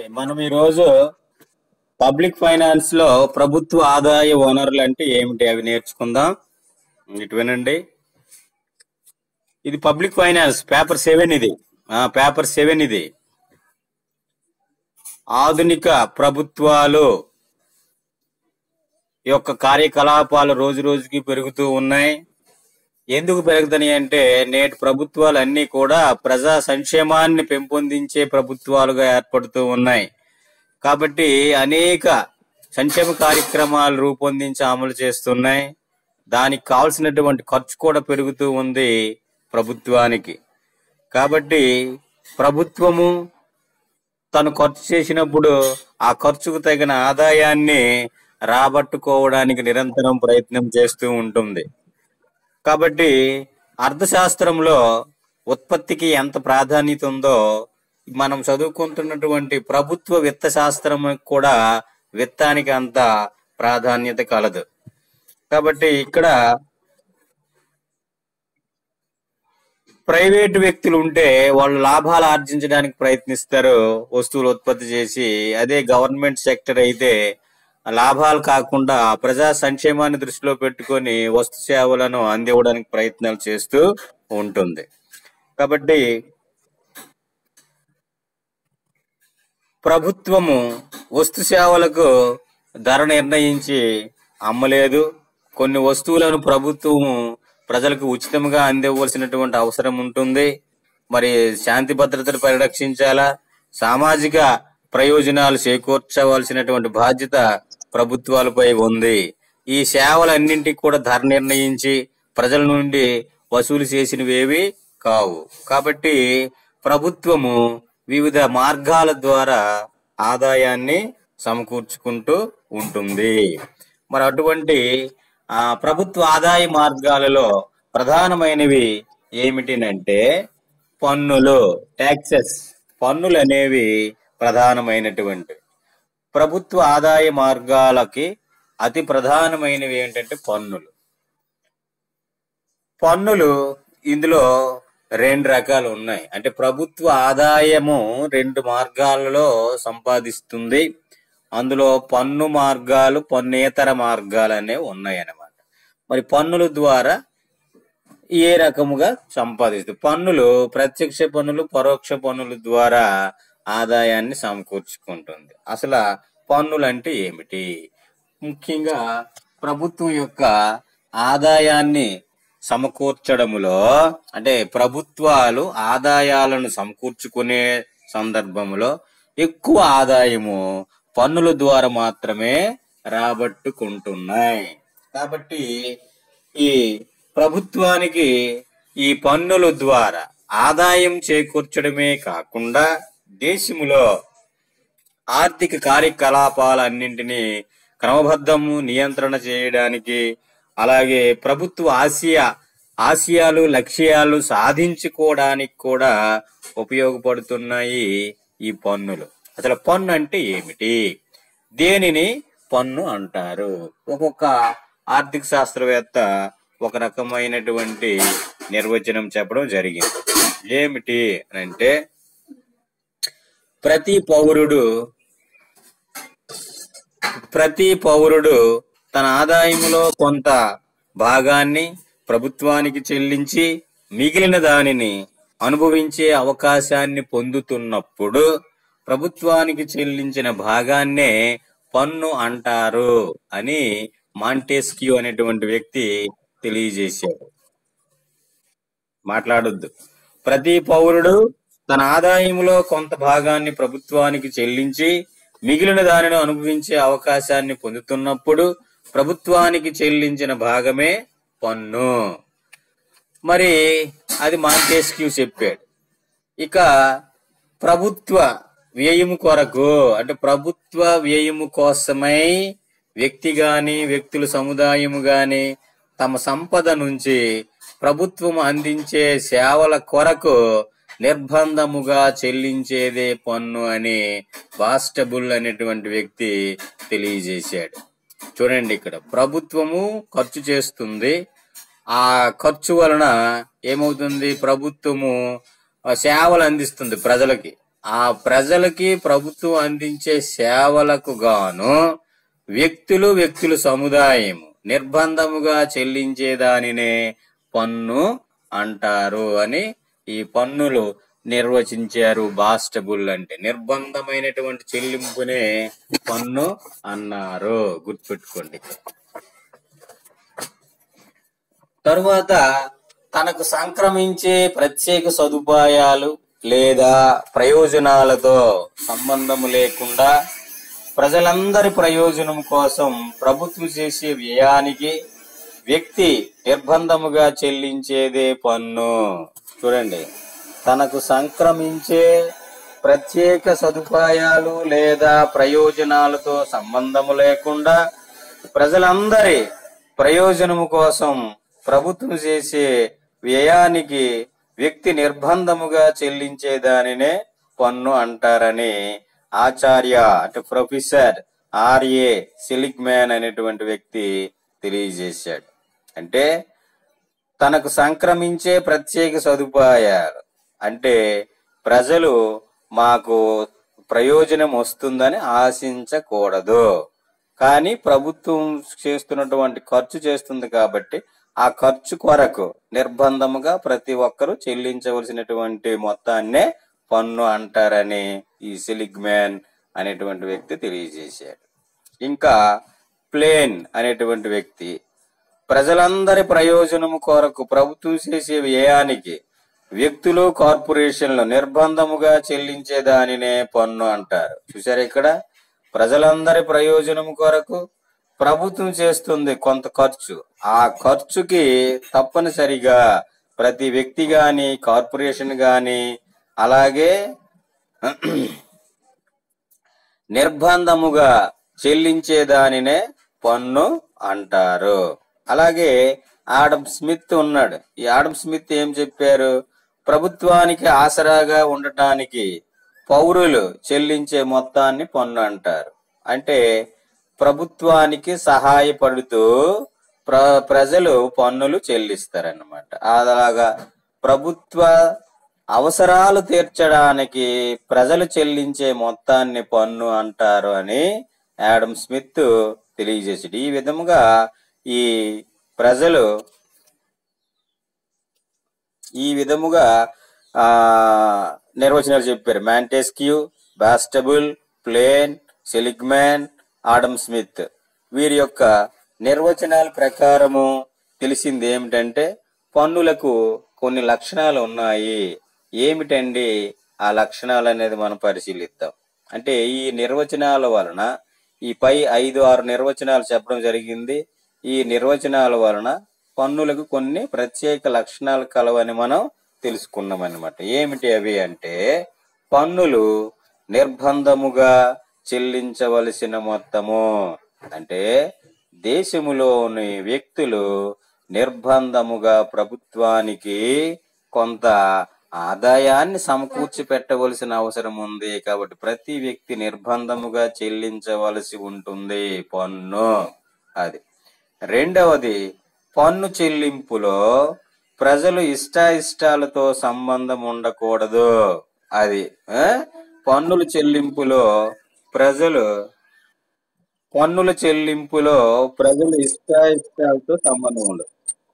మనం ఈరోజు public finance లో ప్రభుత్వ ఆదాయ వనరులు అంటే ఏమిటి అవి నేర్చుకుందాం ఇటు వినండి ఇది పబ్లిక్ ఫైనాన్స్ పేపర్ సెవెన్ ఇది ఆ పేపర్ సెవెన్ ఇది ఆధునిక ప్రభుత్వాలు యొక్క కార్యకలాపాలు రోజు రోజుకి పెరుగుతూ ఉన్నాయి ఎందుకు పెరుగుతున్నాయి అంటే నేటి ప్రభుత్వాలు అన్ని కూడా ప్రజా సంక్షేమాన్ని పెంపొందించే ప్రభుత్వాలుగా ఏర్పడుతూ ఉన్నాయి కాబట్టి అనేక సంక్షేమ కార్యక్రమాలు రూపొందించి అమలు చేస్తున్నాయి దానికి కావాల్సినటువంటి ఖర్చు కూడా పెరుగుతూ ఉంది ప్రభుత్వానికి కాబట్టి ప్రభుత్వము తను ఖర్చు చేసినప్పుడు ఆ ఖర్చుకు తగిన ఆదాయాన్ని రాబట్టుకోవడానికి నిరంతరం ప్రయత్నం చేస్తూ ఉంటుంది కాబట్టి అర్థశాస్త్రంలో ఉత్పత్తికి ఎంత ప్రాధాన్యత ఉందో మనం చదువుకుంటున్నటువంటి ప్రభుత్వ విత్త శాస్త్రం కూడా విత్తానికి అంత ప్రాధాన్యత కలదు కాబట్టి ఇక్కడ ప్రైవేటు వ్యక్తులు ఉంటే వాళ్ళు లాభాలు ఆర్జించడానికి ప్రయత్నిస్తారు వస్తువులు ఉత్పత్తి చేసి అదే గవర్నమెంట్ సెక్టర్ అయితే లాభాలు కాకుండా ప్రజా సంక్షేమాన్ని దృష్టిలో పెట్టుకొని వస్తు సేవలను అందివ్వడానికి ప్రయత్నాలు చేస్తూ ఉంటుంది కాబట్టి ప్రభుత్వము వస్తు సేవలకు ధర నిర్ణయించి అమ్మలేదు కొన్ని వస్తువులను ప్రభుత్వము ప్రజలకు ఉచితంగా అందివ్వాల్సినటువంటి అవసరం ఉంటుంది మరి శాంతి భద్రతను పరిరక్షించాలా సామాజిక ప్రయోజనాలు చేకూర్చవలసినటువంటి బాధ్యత ప్రభుత్వాలపై ఉంది ఈ సేవలన్నింటికి కూడా ధర నిర్ణయించి ప్రజల నుండి వసూలు చేసినవేవి కావు కాబట్టి ప్రభుత్వము వివిధ మార్గాల ద్వారా ఆదాయాన్ని సమకూర్చుకుంటూ ఉంటుంది మరి అటువంటి ఆ ప్రభుత్వ ఆదాయ మార్గాలలో ప్రధానమైనవి ఏమిటినంటే పన్నులు ట్యాక్సెస్ పన్నులు అనేవి ప్రధానమైనటువంటి ప్రభుత్వ ఆదాయ మార్గాలకి అతి ప్రధానమైనవి ఏంటంటే పన్నులు పన్నులు ఇందులో రెండు రకాలు ఉన్నాయి అంటే ప్రభుత్వ ఆదాయము రెండు మార్గాలలో సంపాదిస్తుంది అందులో పన్ను మార్గాలు పన్నేతర మార్గాలు అనేవి ఉన్నాయి అన్నమాట మరి పన్నుల ద్వారా ఏ రకముగా సంపాదిస్తుంది పన్నులు ప్రత్యక్ష పన్నులు పరోక్ష పన్నుల ద్వారా ఆదాయాన్ని సమకూర్చుకుంటుంది అసలు పన్నులు అంటే ఏమిటి ముఖ్యంగా ప్రభుత్వం యొక్క ఆదాయాన్ని సమకూర్చడములో అంటే ప్రభుత్వాలు ఆదాయాలను సమకూర్చుకునే సందర్భంలో ఎక్కువ ఆదాయము పన్నుల ద్వారా మాత్రమే రాబట్టుకుంటున్నాయి కాబట్టి ఈ ప్రభుత్వానికి ఈ పన్నుల ద్వారా ఆదాయం చేకూర్చడమే కాకుండా దేశములో ఆర్థిక కార్యకలాపాలన్నింటినీ క్రమబద్ధము నియంత్రణ చేయడానికి అలాగే ప్రభుత్వ ఆసియా ఆశయాలు లక్ష్యాలు సాధించుకోవడానికి కూడా ఉపయోగపడుతున్నాయి ఈ పన్నులు అసలు పన్ను అంటే ఏమిటి దేనిని పన్ను అంటారు ఒక్కొక్క ఆర్థిక శాస్త్రవేత్త ఒక రకమైనటువంటి నిర్వచనం చెప్పడం జరిగింది ఏమిటి అని అంటే ప్రతి పౌరుడు ప్రతి పౌరుడు తన ఆదాయంలో కొంత భాగాన్ని ప్రభుత్వానికి చెల్లించి మిగిలిన దానిని అనుభవించే అవకాశాన్ని పొందుతున్నప్పుడు ప్రభుత్వానికి చెల్లించిన భాగాన్నే పన్ను అంటారు అని మాంటెస్క్యూ అనేటువంటి వ్యక్తి తెలియజేశాడు మాట్లాడొద్దు ప్రతి పౌరుడు తన ఆదాయంలో కొంత భాగాన్ని ప్రభుత్వానికి చెల్లించి మిగిలిన దానిని అనుభవించే అవకాశాన్ని పొందుతున్నప్పుడు ప్రభుత్వానికి చెల్లించిన భాగమే పన్ను మరి అది మాంటేస్క్యూ చెప్పాడు ఇక ప్రభుత్వ వ్యయము కొరకు అంటే ప్రభుత్వ వ్యయము కోసమై వ్యక్తి గాని వ్యక్తుల సముదాయము గాని తమ సంపద నుంచి ప్రభుత్వం అందించే సేవల కొరకు నిర్బంధముగా చెల్లించేదే పన్ను అని బాస్టబుల్ అనేటువంటి వ్యక్తి తెలియజేశాడు చూడండి ఇక్కడ ప్రభుత్వము ఖర్చు చేస్తుంది ఆ ఖర్చు వలన ఏమవుతుంది ప్రభుత్వము ఆ సేవలు అందిస్తుంది ప్రజలకి ఆ ప్రజలకి ప్రభుత్వం అందించే సేవలకు గాను వ్యక్తులు వ్యక్తుల సముదాయము నిర్బంధముగా చెల్లించే దానినే పన్ను అంటారు అని ఈ పన్నులు నిర్వచించారు బాస్టబుల్ అంటే నిర్బంధమైనటువంటి చెల్లింపునే పన్ను అన్నారు గుర్తుపెట్టుకోండి తరువాత తనకు సంక్రమించే ప్రత్యేక సదుపాయాలు లేదా ప్రయోజనాలతో సంబంధము లేకుండా ప్రజలందరి ప్రయోజనం కోసం ప్రభుత్వం చేసే వ్యయానికి వ్యక్తి నిర్బంధముగా చెల్లించేదే పన్ను చూడండి తనకు సంక్రమించే ప్రత్యేక సదుపాయాలు లేదా ప్రయోజనాలతో సంబంధము లేకుండా ప్రజలందరి ప్రయోజనము కోసం ప్రభుత్వం చేసే వ్యయానికి వ్యక్తి నిర్బంధముగా చెల్లించే దానినే పన్ను అంటారని ఆచార్య అంటే ప్రొఫెసర్ ఆర్ఏ సిలిక్ మ్యాన్ అనేటువంటి వ్యక్తి తెలియజేశాడు అంటే తనకు సంక్రమించే ప్రత్యేక సదుపాయాలు అంటే ప్రజలు మాకు ప్రయోజనం వస్తుందని ఆశించకూడదు కానీ ప్రభుత్వం చేస్తున్నటువంటి ఖర్చు చేస్తుంది కాబట్టి ఆ ఖర్చు కొరకు నిర్బంధముగా ప్రతి ఒక్కరూ చెల్లించవలసినటువంటి మొత్తాన్నే పన్ను అంటారని ఈ సిలిగ్మ్యాన్ అనేటువంటి వ్యక్తి తెలియజేశాడు ఇంకా ప్లేన్ అనేటువంటి వ్యక్తి ప్రజలందరి ప్రయోజనము కొరకు ప్రభుత్వం చేసే వ్యయానికి వ్యక్తులు కార్పొరేషన్లు నిర్బంధముగా చెల్లించే దానినే పన్ను అంటారు చూసారు ఇక్కడ ప్రజలందరి ప్రయోజనం కొరకు ప్రభుత్వం చేస్తుంది కొంత ఖర్చు ఆ ఖర్చుకి తప్పనిసరిగా ప్రతి వ్యక్తి గాని కార్పొరేషన్ గాని అలాగే నిర్బంధముగా చెల్లించే దానినే పన్ను అంటారు అలాగే ఆడమ్ స్మిత్ ఉన్నాడు ఈ ఆడమ్ స్మిత్ ఏం చెప్పారు ప్రభుత్వానికి ఆసరాగా ఉండటానికి పౌరులు చెల్లించే మొత్తాన్ని పన్ను అంటారు అంటే ప్రభుత్వానికి సహాయపడుతూ ప్ర ప్రజలు పన్నులు చెల్లిస్తారన్నమాట అలాగా ప్రభుత్వ అవసరాలు తీర్చడానికి ప్రజలు చెల్లించే మొత్తాన్ని పన్ను అంటారు అని యాడమ్ స్మిత్ తెలియజేసాడు ఈ విధముగా ఈ ప్రజలు ఈ విధముగా ఆ నిర్వచనాలు చెప్పారు Montesquieu Bastable Plehn Seligman Adam Smith వీరి యొక్క నిర్వచనాల ప్రకారము తెలిసింది ఏమిటంటే పన్నులకు కొన్ని లక్షణాలు ఉన్నాయి ఏమిటండి ఆ లక్షణాలు అనేది మనం పరిశీలిద్దాం అంటే ఈ నిర్వచనాల వలన ఈ పై ఐదు ఆరు నిర్వచనాలు చెప్పడం జరిగింది ఈ నిర్వచనాల వలన పన్నులకు కొన్ని ప్రత్యేక లక్షణాలు కలవని మనం తెలుసుకున్నాం అన్నమాట ఏమిటి అవి అంటే పన్నులు నిర్బంధముగా చెల్లించవలసిన మొత్తము అంటే దేశములోని వ్యక్తులు నిర్బంధముగా ప్రభుత్వానికి కొంత ఆదాయాన్ని సమకూర్చి పెట్టవలసిన అవసరం ఉంది కాబట్టి ప్రతి వ్యక్తి నిర్బంధముగా చెల్లించవలసి ఉంటుంది పన్ను అది రెండవది పన్ను చెల్లింపులో ప్రజలు ఇష్టాయిష్టాలతో సంబంధం ఉండకూడదు అది ఆ? పన్నుల చెల్లింపులో ప్రజలు పన్నుల చెల్లింపులో ప్రజలు ఇష్టాయిష్టాలతో సంబంధం ఉండదు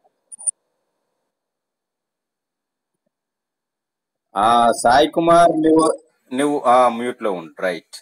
ఆ సాయి కుమార్ నువ్వు నువ్వు ఆ మ్యూట్ లో ఉండు రైట్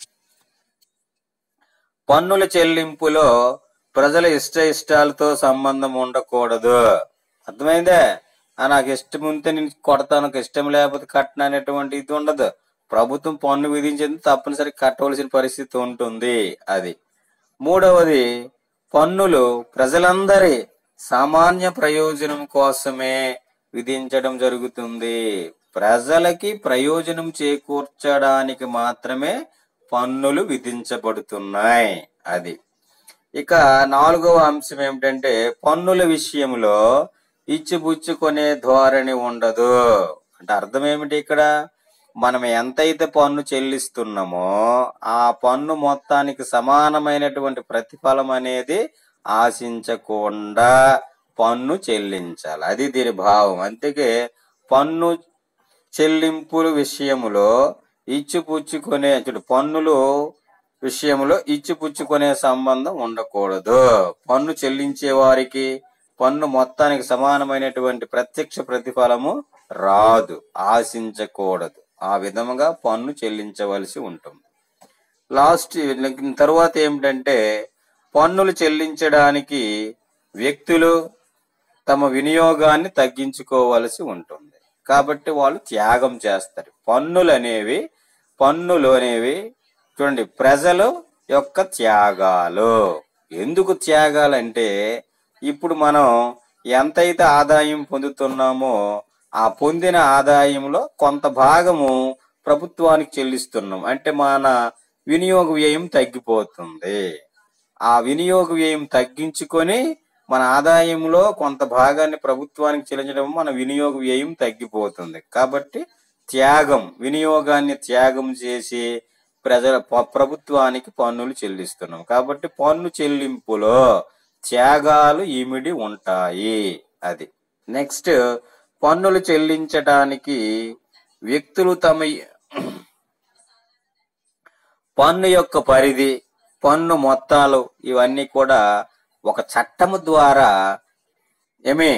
పన్నుల చెల్లింపులో ప్రజల ఇష్ట ఇష్టాలతో సంబంధం ఉండకూడదు అర్థమైందే ఆ నాకు ఇష్టం ఉంటే నేను కొడతాను నాకు ఇష్టం లేకపోతే కట్టను అనేటువంటి ఇది ఉండదు ప్రభుత్వం పన్ను విధించింది తప్పనిసరి కట్టవలసిన పరిస్థితి ఉంటుంది అది మూడవది పన్నులు ప్రజలందరి సామాన్య ప్రయోజనం కోసమే విధించడం జరుగుతుంది ప్రజలకి ప్రయోజనం చేకూర్చడానికి మాత్రమే పన్నులు విధించబడుతున్నాయి అది ఇక నాలుగవ అంశం ఏమిటంటే పన్నుల విషయంలో ఇచ్చిపుచ్చుకునే ధోరణి ఉండదు అంటే అర్థం ఏమిటి ఇక్కడ మనం ఎంతైతే పన్ను చెల్లిస్తున్నామో ఆ పన్ను మొత్తానికి సమానమైనటువంటి ప్రతిఫలం అనేది ఆశించకుండా పన్ను చెల్లించాలి అది దీని భావం అందుకే పన్ను చెల్లింపుల విషయములో ఇచ్చిపుచ్చుకునే చూడు పన్నులు విషయంలో ఇచ్చిపుచ్చుకునే సంబంధం ఉండకూడదు పన్ను చెల్లించే వారికి పన్ను మొత్తానికి సమానమైనటువంటి ప్రత్యక్ష ప్రతిఫలము రాదు ఆశించకూడదు ఆ విధముగా పన్ను చెల్లించవలసి ఉంటుంది లాస్ట్ తర్వాత ఏమిటంటే పన్నులు చెల్లించడానికి వ్యక్తులు తమ వినియోగాన్ని తగ్గించుకోవలసి ఉంటుంది కాబట్టి వాళ్ళు త్యాగం చేస్తారు పన్నులు అనేవి పన్నులు అనేవి చూడండి ప్రజలు యొక్క త్యాగాలు ఎందుకు త్యాగాలంటే ఇప్పుడు మనం ఎంతైతే ఆదాయం పొందుతున్నామో ఆ పొందిన ఆదాయంలో కొంత భాగము ప్రభుత్వానికి చెల్లిస్తున్నాం అంటే మన వినియోగ వ్యయం తగ్గిపోతుంది ఆ వినియోగ వ్యయం తగ్గించుకొని మన ఆదాయంలో కొంత భాగాన్ని ప్రభుత్వానికి చెల్లించడం మన వినియోగ వ్యయం తగ్గిపోతుంది కాబట్టి త్యాగం వినియోగాన్ని త్యాగం చేసి ప్రజల ప- ప్రభుత్వానికి పన్నులు చెల్లిస్తున్నాం కాబట్టి పన్ను చెల్లింపులో త్యాగాలు ఇమిడి ఉంటాయి అది నెక్స్ట్ పన్నులు చెల్లించడానికి వ్యక్తులు తమ పన్ను యొక్క పరిధి పన్ను మొత్తాలు ఇవన్నీ కూడా ఒక చట్టము ద్వారా ఏమి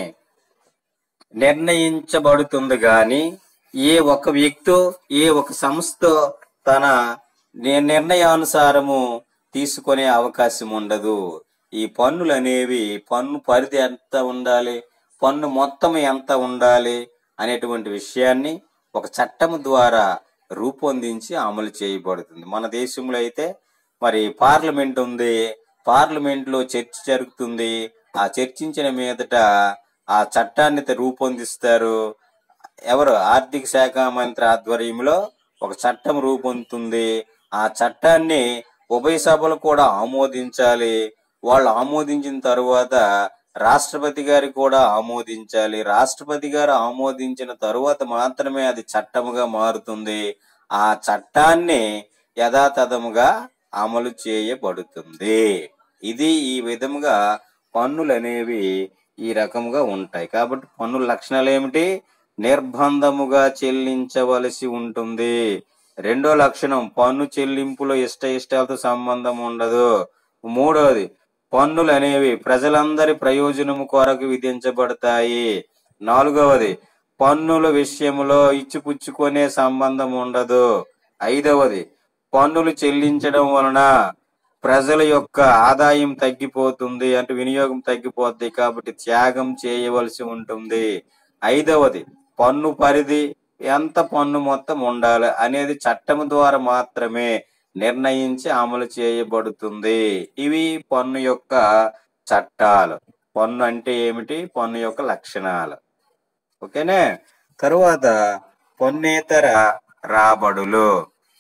నిర్ణయించబడుతుంది గాని ఏ ఒక వ్యక్తో ఏ ఒక సంస్థ తన ని- నిర్ణయానుసారము తీసుకునే అవకాశం ఉండదు ఈ పన్నులు అనేవి పన్ను పరిధి ఎంత ఉండాలి పన్ను మొత్తం ఎంత ఉండాలి అనేటువంటి విషయాన్ని ఒక చట్టము ద్వారా రూపొందించి అమలు చేయబడుతుంది మన దేశంలో అయితే మరి పార్లమెంట్ ఉంది పార్లమెంట్ లో చర్చ జరుగుతుంది ఆ చర్చించిన మీదట ఆ చట్టాన్ని త- రూపొందిస్తారు ఎవరు ఆర్థిక శాఖ మంత్రి ఆధ్వర్యంలో ఒక చట్టం రూపొందుతుంది ఆ చట్టాన్ని ఉభయ సభలు కూడా ఆమోదించాలి వాళ్ళు ఆమోదించిన తరువాత రాష్ట్రపతి గారు కూడా ఆమోదించాలి రాష్ట్రపతి గారు ఆమోదించిన తరువాత మాత్రమే అది చట్టముగా మారుతుంది ఆ చట్టాన్ని యథాతథముగా అమలు చేయబడుతుంది ఇది ఈ విధముగా పన్నులు అనేవి ఈ రకముగా ఉంటాయి కాబట్టి పన్నుల లక్షణాలు ఏమిటి నిర్బంధముగా చెల్లించవలసి ఉంటుంది రెండో లక్షణం పన్ను చెల్లింపులో ఇష్ట ఇష్టాలతో సంబంధం ఉండదు మూడోది పన్నులు అనేవి ప్రజలందరి ప్రయోజనము కొరకు విధించబడతాయి నాలుగవది పన్నుల విషయంలో ఇచ్చిపుచ్చుకునే సంబంధం ఉండదు ఐదవది పన్నులు చెల్లించడం వలన ప్రజల యొక్క ఆదాయం తగ్గిపోతుంది అంటే వినియోగం తగ్గిపోద్ది కాబట్టి త్యాగం చేయవలసి ఉంటుంది ఐదవది పన్ను పరిధి ఎంత పన్ను మొత్తం ఉండాలి అనేది చట్టం ద్వారా మాత్రమే నిర్ణయించి అమలు చేయబడుతుంది ఇవి పన్ను యొక్క చట్టాలు పన్ను అంటే ఏమిటి పన్ను యొక్క లక్షణాలు ఓకేనే తరువాత పన్నేతర రాబడులు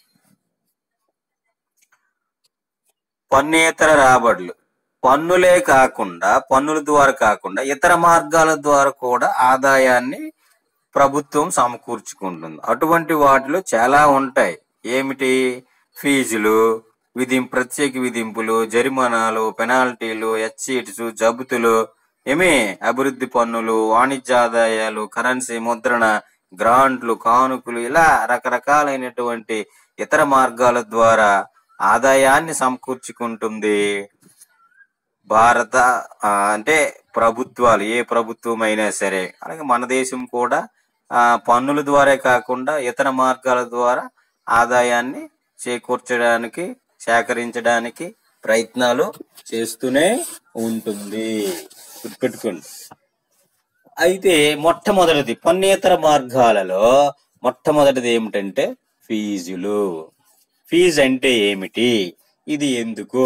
పన్నేతర రాబడులు పన్నులే కాకుండా పన్నుల ద్వారా కాకుండా ఇతర మార్గాల ద్వారా కూడా ఆదాయాన్ని ప్రభుత్వం సమకూర్చుకుంటుంది అటువంటి వాటిలో చాలా ఉంటాయి ఏమిటి ఫీజులు విధిం ప్రత్యేక విధింపులు జరిమానాలు పెనాల్టీలు ఎచ్చీట్స్ జబుతులు ఏమి అభివృద్ధి పన్నులు వాణిజ్య ఆదాయాలు కరెన్సీ ముద్రణ గ్రాంట్లు కానుకలు ఇలా రకరకాలైనటువంటి ఇతర మార్గాల ద్వారా ఆదాయాన్ని సమకూర్చుకుంటుంది భారత ఆ, అంటే ప్రభుత్వాలు ఏ ప్రభుత్వం అయినా సరే అలాగే మన దేశం కూడా ఆ, పన్నుల ద్వారా కాకుండా ఇతర మార్గాల ద్వారా ఆదాయాన్ని చేకూర్చడానికి సేకరించడానికి ప్రయత్నాలు చేస్తూనే ఉంటుంది గుర్తుపెట్టుకోండి అయితే మొట్టమొదటిది పన్నేతర మార్గాలలో మొట్టమొదటిది ఏమిటంటే ఫీజులు ఫీజు అంటే ఏమిటి ఇది ఎందుకు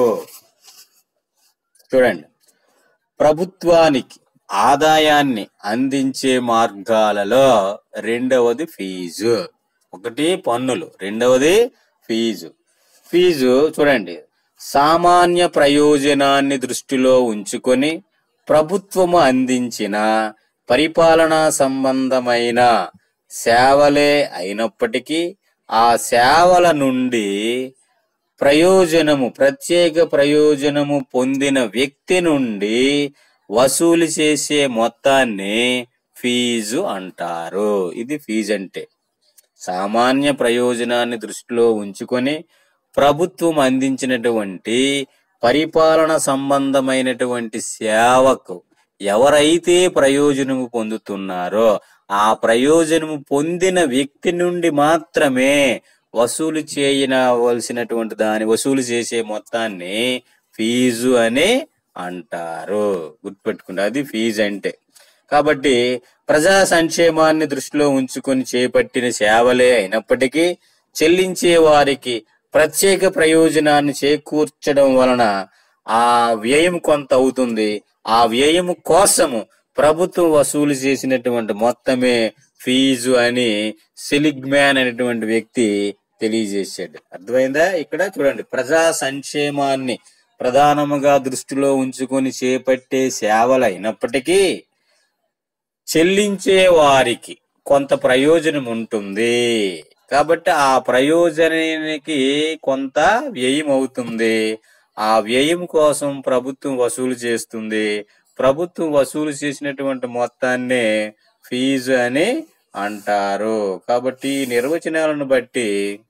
చూడండి ప్రభుత్వానికి ఆదాయాన్ని అందించే మార్గాలలో రెండవది ఫీజు ఒకటి పన్నులు రెండవది ఫీజు ఫీజు చూడండి సామాన్య ప్రయోజనాన్ని దృష్టిలో ఉంచుకొని ప్రభుత్వము అందించిన పరిపాలనా సంబంధమైన సేవలే అయినప్పటికీ ఆ సేవల నుండి ప్రయోజనము ప్రత్యేక ప్రయోజనము పొందిన వ్యక్తి నుండి వసూలు చేసే మొత్తాన్ని ఫీజు అంటారు ఇది ఫీజు అంటే సామాన్య ప్రయోజనాన్ని దృష్టిలో ఉంచుకొని ప్రభుత్వం అందించినటువంటి పరిపాలన సంబంధమైనటువంటి సేవకు ఎవరైతే ప్రయోజనము పొందుతున్నారో ఆ ప్రయోజనము పొందిన వ్యక్తి నుండి మాత్రమే వసూలు చేయనవలసినటువంటి దాని వసూలు చేసే మొత్తాన్ని ఫీజు అని అంటారు గుర్తుపెట్టుకుంటే అది ఫీజు అంటే కాబట్టి ప్రజా సంక్షేమాన్ని దృష్టిలో ఉంచుకొని చేపట్టిన సేవలే అయినప్పటికీ చెల్లించే వారికి ప్రత్యేక ప్రయోజనాన్ని చేకూర్చడం వలన ఆ వ్యయం కొంత అవుతుంది ఆ వ్యయం కోసము ప్రభుత్వం వసూలు చేసినటువంటి మొత్తమే ఫీజు అని సెలిగ్మ్యాన్ అనేటువంటి వ్యక్తి తెలియజేశాడు అర్థమైందా ఇక్కడ చూడండి ప్రజా సంక్షేమాన్ని ప్రధానముగా దృష్టిలో ఉంచుకొని చేపట్టే సేవలు అయినప్పటికీ చెల్లించే వారికి కొంత ప్రయోజనం ఉంటుంది కాబట్టి ఆ ప్రయోజనానికి కొంత వ్యయం అవుతుంది ఆ వ్యయం కోసం ప్రభుత్వం వసూలు చేస్తుంది ప్రభుత్వం వసూలు చేసినటువంటి మొత్తాన్ని ఫీజు అని అంటారు కాబట్టి ఈ నిర్వచనాలను బట్టి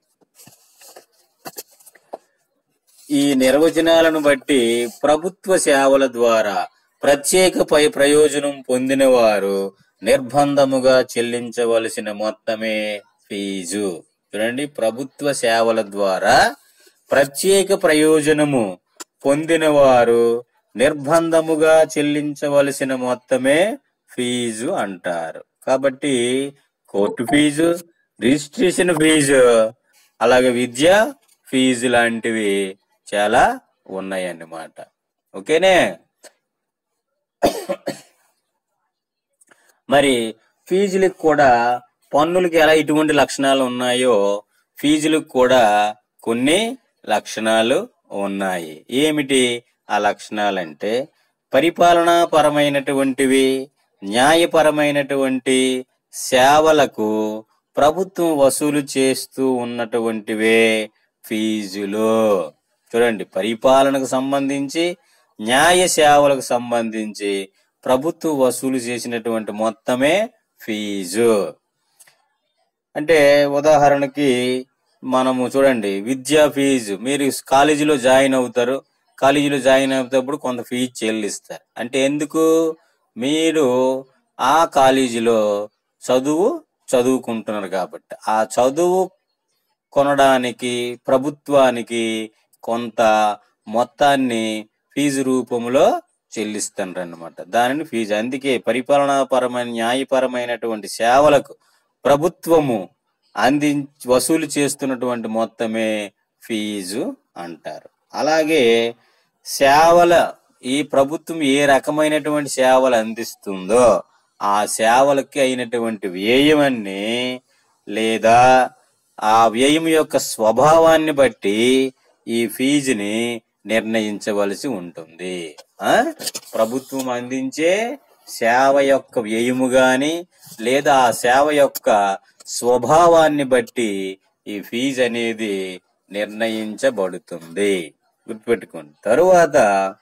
ఈ నిర్వచనాలను బట్టి ప్రభుత్వ సేవల ద్వారా ప్రత్యేక పై ప్రయోజనం పొందిన వారు నిర్బంధముగా చెల్లించవలసిన మొత్తమే ఫీజు చూడండి ప్రభుత్వ సేవల ద్వారా ప్రత్యేక ప్రయోజనము పొందిన వారు నిర్బంధముగా చెల్లించవలసిన మొత్తమే ఫీజు అంటారు కాబట్టి కోర్టు ఫీజు రిజిస్ట్రేషన్ ఫీజు అలాగే విద్య ఫీజు లాంటివి చాలా ఉన్నాయన్నమాట ఓకేనే మరి ఫీజులకు కూడా పన్నులకి ఎలా ఎటువంటి లక్షణాలు ఉన్నాయో ఫీజులకు కూడా కొన్ని లక్షణాలు ఉన్నాయి ఏమిటి ఆ లక్షణాలంటే పరిపాలనాపరమైనటువంటివి న్యాయపరమైనటువంటి సేవలకు ప్రభుత్వం వసూలు చేస్తూ ఉన్నటువంటివే ఫీజులు చూడండి పరిపాలనకు సంబంధించి న్యాయ సేవలకు సంబంధించి ప్రభుత్వం వసూలు చేసినటువంటి మొత్తమే ఫీజు అంటే ఉదాహరణకి మనము చూడండి విద్యా ఫీజు మీరు కాలేజీలో జాయిన్ అవుతారు కాలేజీలో జాయిన్ అవుతేప్పుడు కొంత ఫీజు చెల్లిస్తారు అంటే ఎందుకు మీరు ఆ కాలేజీలో చదువు చదువుకుంటున్నారు కాబట్టి ఆ చదువు కొనడానికి ప్రభుత్వానికి కొంత మొత్తాన్ని ఫీజు రూపంలో చెల్లిస్తారు అన్నమాట దానిని ఫీజు అందుకే పరిపాలనాపరమైన న్యాయపరమైనటువంటి సేవలకు ప్రభుత్వము అంది వసూలు చేస్తున్నటువంటి మొత్తమే ఫీజు అంటారు అలాగే సేవల ఈ ప్రభుత్వం ఏ రకమైనటువంటి సేవలు అందిస్తుందో ఆ సేవలకి అయినటువంటి వ్యయమన్ని లేదా ఆ వ్యయం యొక్క స్వభావాన్ని బట్టి ఈ ఫీజుని నిర్ణయించవలసి ఉంటుంది ఆ ప్రభుత్వం అందించే సేవ యొక్క వ్యయము గాని లేదా ఆ సేవ యొక్క స్వభావాన్ని బట్టి ఈ ఫీజు అనేది నిర్ణయించబడుతుంది గుర్తుపెట్టుకోండి తరువాత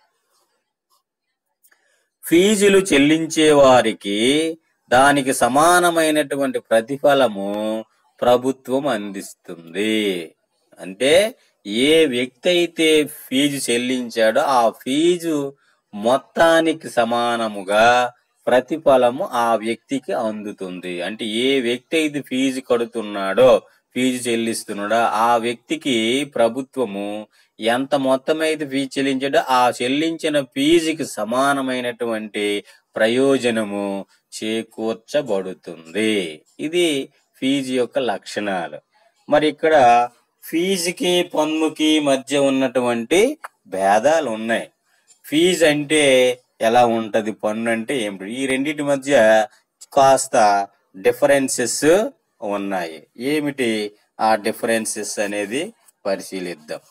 ఫీజులు చెల్లించే వారికి దానికి సమానమైనటువంటి ప్రతిఫలము ప్రభుత్వం అందిస్తుంది అంటే ఏ వ్యక్తి అయితే ఫీజు చెల్లించాడో ఆ ఫీజు మొత్తానికి సమానముగా ప్రతిఫలము ఆ వ్యక్తికి అందుతుంది అంటే ఏ వ్యక్తి అయితే ఫీజు కడుతున్నాడో ఫీజు చెల్లిస్తున్నాడో ఆ వ్యక్తికి ప్రభుత్వము ఎంత మొత్తం అయితే ఫీజు చెల్లించాడో ఆ చెల్లించిన ఫీజుకి సమానమైనటువంటి ప్రయోజనము చేకూర్చబడుతుంది ఇది ఫీజు యొక్క లక్షణాలు మరి ఇక్కడ ఫీజుకి పన్నుకి మధ్య ఉన్నటువంటి భేదాలు ఉన్నాయి ఫీజు అంటే ఎలా ఉంటది పన్ను అంటే ఏమిటి ఈ రెండింటి మధ్య కాస్త డిఫరెన్సెస్ ఉన్నాయి ఏమిటి ఆ డిఫరెన్సెస్ అనేది పరిశీలిద్దాం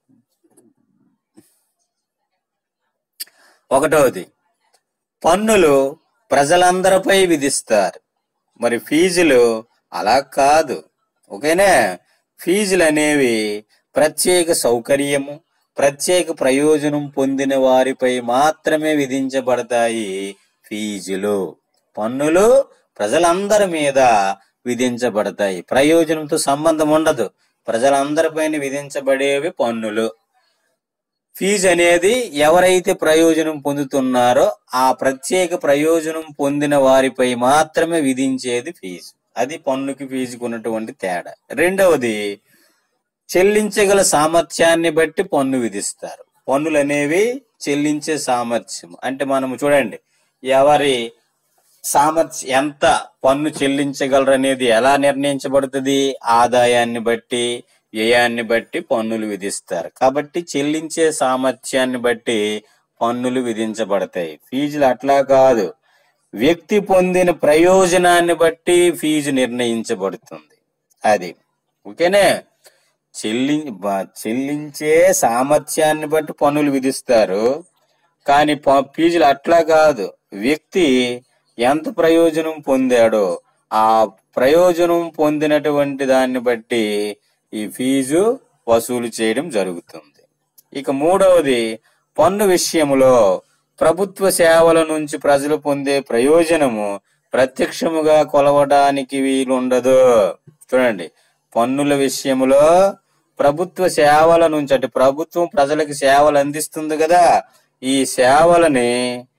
ఒకటవది పన్నులు ప్రజలందరిపై విధిస్తారు మరి ఫీజులు అలా కాదు ఓకేనా ఫీజులు అనేవి ప్రత్యేక సౌకర్యము ప్రత్యేక ప్రయోజనం పొందిన వారిపై మాత్రమే విధించబడతాయి ఫీజులు పన్నులు ప్రజలందరి మీద విధించబడతాయి ప్రయోజనంతో సంబంధం ఉండదు ప్రజలందరిపైన విధించబడేవి పన్నులు ఫీజు అనేది ఎవరైతే ప్రయోజనం పొందుతున్నారో ఆ ప్రత్యేక ప్రయోజనం పొందిన వారిపై మాత్రమే విధించేది ఫీజు అది పన్నుకి ఫీజుకు ఉన్నటువంటి తేడా రెండవది చెల్లించగల సామర్థ్యాన్ని బట్టి పన్ను విధిస్తారు పన్నులు అనేవి చెల్లించే సామర్థ్యం అంటే మనము చూడండి ఎవరి సామర్థ్యం ఎంత పన్ను చెల్లించగలరు అనేది ఎలా నిర్ణయించబడుతుంది ఆదాయాన్ని బట్టి వ్యయాన్ని బట్టి పన్నులు విధిస్తారు కాబట్టి చెల్లించే సామర్థ్యాన్ని బట్టి పన్నులు విధించబడతాయి ఫీజులు అట్లా కాదు వ్యక్తి పొందిన ప్రయోజనాన్ని బట్టి ఫీజు నిర్ణయించబడుతుంది అది ఓకేనే చెల్లి బ- చెల్లించే సామర్థ్యాన్ని బట్టి పన్నులు విధిస్తారు కానీ ప- ఫీజులు అట్లా కాదు వ్యక్తి ఎంత ప్రయోజనం పొందాడో ఆ ప్రయోజనం పొందినటువంటి దాన్ని బట్టి ఈ ఫీజు వసూలు చేయడం జరుగుతుంది ఇక మూడవది పన్ను విషయములో ప్రభుత్వ సేవల నుంచి ప్రజలు పొందే ప్రయోజనము ప్రత్యక్షముగా కొలవడానికి వీలుండదు చూడండి పన్నుల విషయములో ప్రభుత్వ సేవల నుంచి అంటే ప్రభుత్వం ప్రజలకు సేవలు అందిస్తుంది కదా ఈ సేవలని